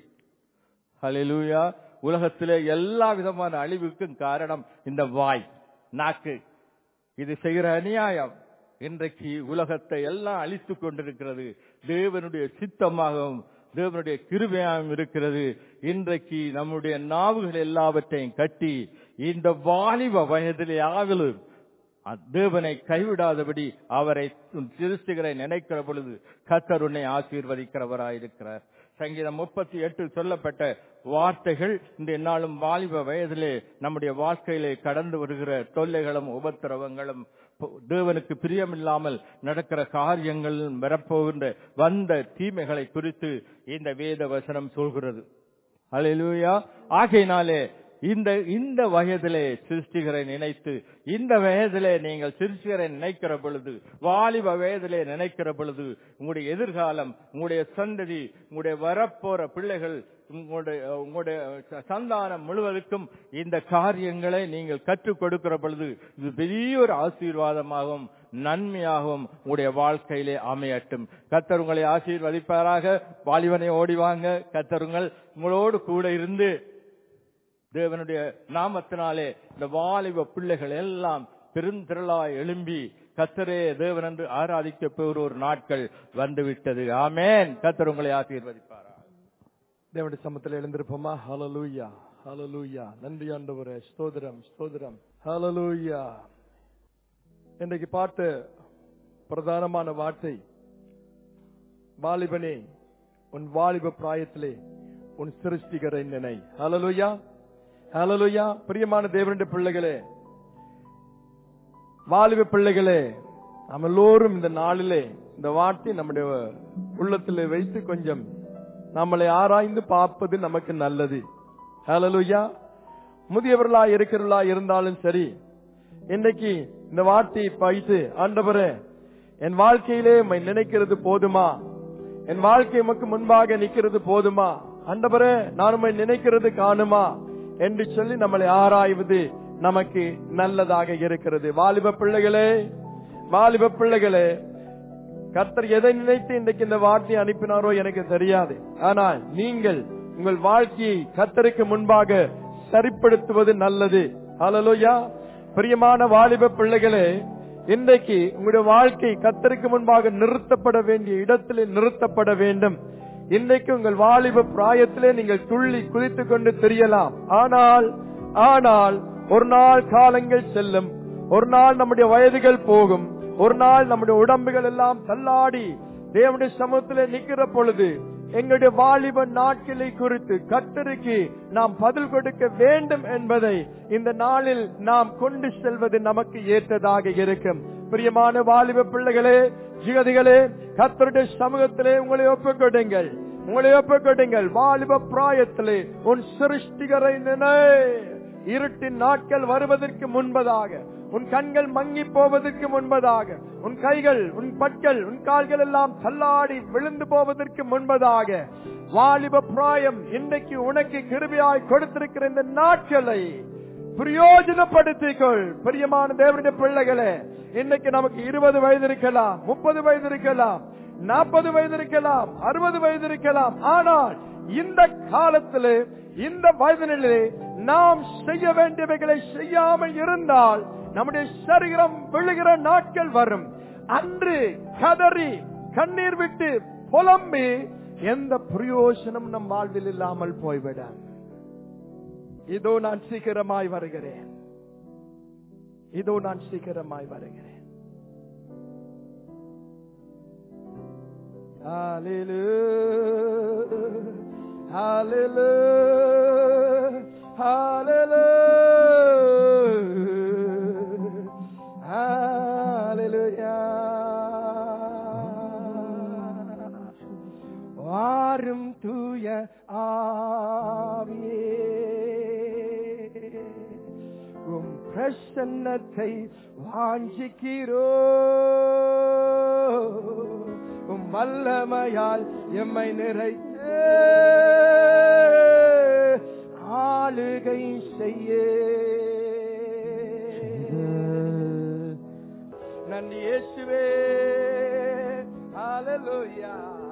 ஹalleluya உலகத்திலே எல்லா விதமான அழிவுக்கும் காரணம் இந்த வாய் நாக்கு இது செய்கிற அநியாயம் இன்றைக்கு உலகத்தை எல்லாம் அழித்துக் கொண்டிருக்கிறது தேவனுடைய சித்தமாகவும் தேவனுடைய கிருபையாகவும் இருக்கிறது இன்றைக்கு நம்முடைய நாவுகள் எல்லாவற்றையும் கட்டி இந்த வாலிப வயதிலே ஆகலும் தேவனை கைவிடாதபடி அவரை உன் சிருஷ்டிகரை நினைக்கிற பொழுது கத்தர் உன்னை ஆசீர்வதிக்கிறவராயிருக்கிறார் சங்கீதம் முப்பத்தி எட்டு சொல்லப்பட்ட வார்த்தைகள் இந்த நாளும் வாலிப வயதிலே நம்முடைய வாழ்க்கையிலே கடந்து வருகிற தொல்லைகளும் உபத்திரவங்களும் போ- தேவனுக்கு பிரியமில்லாமல் நடக்கிற காரியங்கள் வரப்போகின்ற வந்த தீமைகளை குறித்து இந்த வேத வசனம் சொல்கிறது அல்லேலூயா ஆகையினாலே இந்த இந்த வயதிலே சிருஷ்டிகரை நினைத்து இந்த வயதிலே நீங்கள் சிருஷ்டிகரை நினைக்கிற பொழுது வாலிப வயதிலே நினைக்கிற பொழுது உங்களுடைய எதிர்காலம் உங்களுடைய சந்ததி உங்களுடைய வரப்போற பிள்ளைகள் உங்களுடைய உங்களுடைய சந்தானம் முழுவதற்கும் இந்த காரியங்களை நீங்கள் கற்றுக் கொடுக்கிற பொழுது இது பெரிய ஒரு ஆசீர்வாதமாகவும் நன்மையாகவும் உங்களுடைய வாழ்க்கையிலே அமையட்டும் கத்தர் உங்களை ஆசீர்வதிப்பாராக வாலிபனை ஓடிவாங்க கத்தருங்கள் உங்களோடு கூட இருந்து தேவனுடைய நாமத்தினாலே இந்த வாலிப பிள்ளைகள் எல்லாம் பெருந்திரளாய் எழும்பி கத்தரே தேவன் என்று ஆராதிக்க போகிற ஒரு நாட்கள் வந்துவிட்டது ஆமேன் கத்தர் உங்களை ஆசீர்வதிப்பாரா தேவனுடைய சமத்தில் எழுந்திருப்போமா ஹalleluya ஹalleluya நன்றி ஆண்டவரே ஸ்தோத்திரம் ஸ்தோத்திரம் ஹalleluya இன்றைக்கு பார்த்த பிரதானமான வார்த்தை வாலிபனே உன் வாலிப பிராயத்திலே உன் சிருஷ்டிகரை நினை ஹalleluya ஹalleluya பிரியமான தேவனுடைய பிள்ளைகளே வாலிப பிள்ளைகளே நாம் எல்லோரும் இந்த நாளிலே இந்த வார்த்தை நம்முடைய உள்ளத்திலே வைத்து கொஞ்சம் நம்மளை ஆராய்ந்து பார்ப்பது நமக்கு நல்லது ஹalleluya முதியவர்களா இருக்கிறவர்களா இருந்தாலும் சரி இன்னைக்கு இந்த வார்த்தையை பயித்து ஆண்டவரே என் வாழ்க்கையிலே உம்மை நினைக்கிறது போதுமா என் வாழ்க்கை உமக்கு முன்பாக நிக்கிறது போதுமா ஆண்டவரே நான் உம்மை நினைக்கிறது காணுமா என்று சொல்லி நம்மளை ஆராய்வது நமக்கு நல்லதாக இருக்கிறது வாலிப பிள்ளைகளே வாலிப பிள்ளைகளே கர்த்தர் எதை நினைத்து இன்றைக்கு இந்த வார்த்தையை அனுப்பினாரோ எனக்கு தெரியாது ஆனால் நீங்கள் உங்கள் வாழ்க்கையை கர்த்தருக்கு முன்பாக சரிப்படுத்துவது நல்லது ஹalleluya பிரியமான வாலிப பிள்ளைகளே இன்றைக்கு உங்களுடைய வாழ்க்கை கர்த்தருக்கு முன்பாக நிறுத்தப்பட வேண்டிய இடத்திலே நிறுத்தப்பட வேண்டும் இன்றைக்கு உங்கள் வாலிப பிராயத்திலே நீங்கள் துள்ளி குதித்துக் கொண்டு தெரியலாம் ஆனால் ஆனால் ஒரு நாள் காலங்கள் செல்லும் ஒரு நாள் நம்முடைய வயதுகள் போகும் ஒரு நாள் நம்முடைய உடம்புகள் எல்லாம் தள்ளாடி தேவனுடைய சமூகத்திலே நிக்கிற பொழுது எங்களுடைய வாலிப நாட்களை குறித்து கத்தருக்கு நாம் பதில் கொடுக்க வேண்டும் என்பதை இந்த நாளில் நாம் கொண்டு செல்வது நமக்கு ஏற்றதாக இருக்கும் பிரியமான வாலிப பிள்ளைகளே ஜிகதிகளே கத்தருடைய சமூகத்திலே உங்களை ஒப்புக்கொடுங்கள் உங்களை ஒப்புக்கொடுங்கள் வாலிப பிராயத்திலே உன் சிருஷ்டிகரை நினை இருட்டின் நாட்கள் வருவதற்கு முன்பதாக உன் கண்கள் மங்கி போவதற்கு முன்பதாக உன் கைகள் உன் பற்கள் உன் கால்கள் எல்லாம் தள்ளாடி விழுந்து போவதற்கு முன்பதாக வாலிப பிராயம் இன்றைக்கு உனக்கு கிருபியாய் கொடுத்திருக்கிற இந்த நாட்களை பிரயோஜனப்படுத்திக்கொள் பிரியமான தேவனுடைய பிள்ளைகளே இன்னைக்கு நமக்கு இருபது வயது இருக்கலாம் முப்பது வயது இருக்கலாம் நாற்பது வயது இருக்கலாம் அறுபது வயது இருக்கலாம் ஆனால் இந்த காலத்திலே இந்த வயதினிலே நாம் செய்ய வேண்டியவைகளை செய்யாமல் இருந்தால் நம்முடைய சரீரம் விழுகிற நாட்கள் வரும் அன்று கதறி கண்ணீர் விட்டு புலம்பி எந்த பிரயோஜனம் நம் வாழ்வில் இல்லாமல் போய்விட இதோ நான் சீக்கிரமாய் வருகிறேன் இதோ நான் சீக்கிரமாய் வருகிறேன் Hallelujah. Hallelujah. Hallelujah. வாரும் தூய ஆவியே உம் பிரசன்னத்தை வாஞ்சிக்கிறோ உம் வல்லமையால் எம்மை நிறைத்து ஆளுகை செய்ய நன்றி இயேசுவே ஹalleluya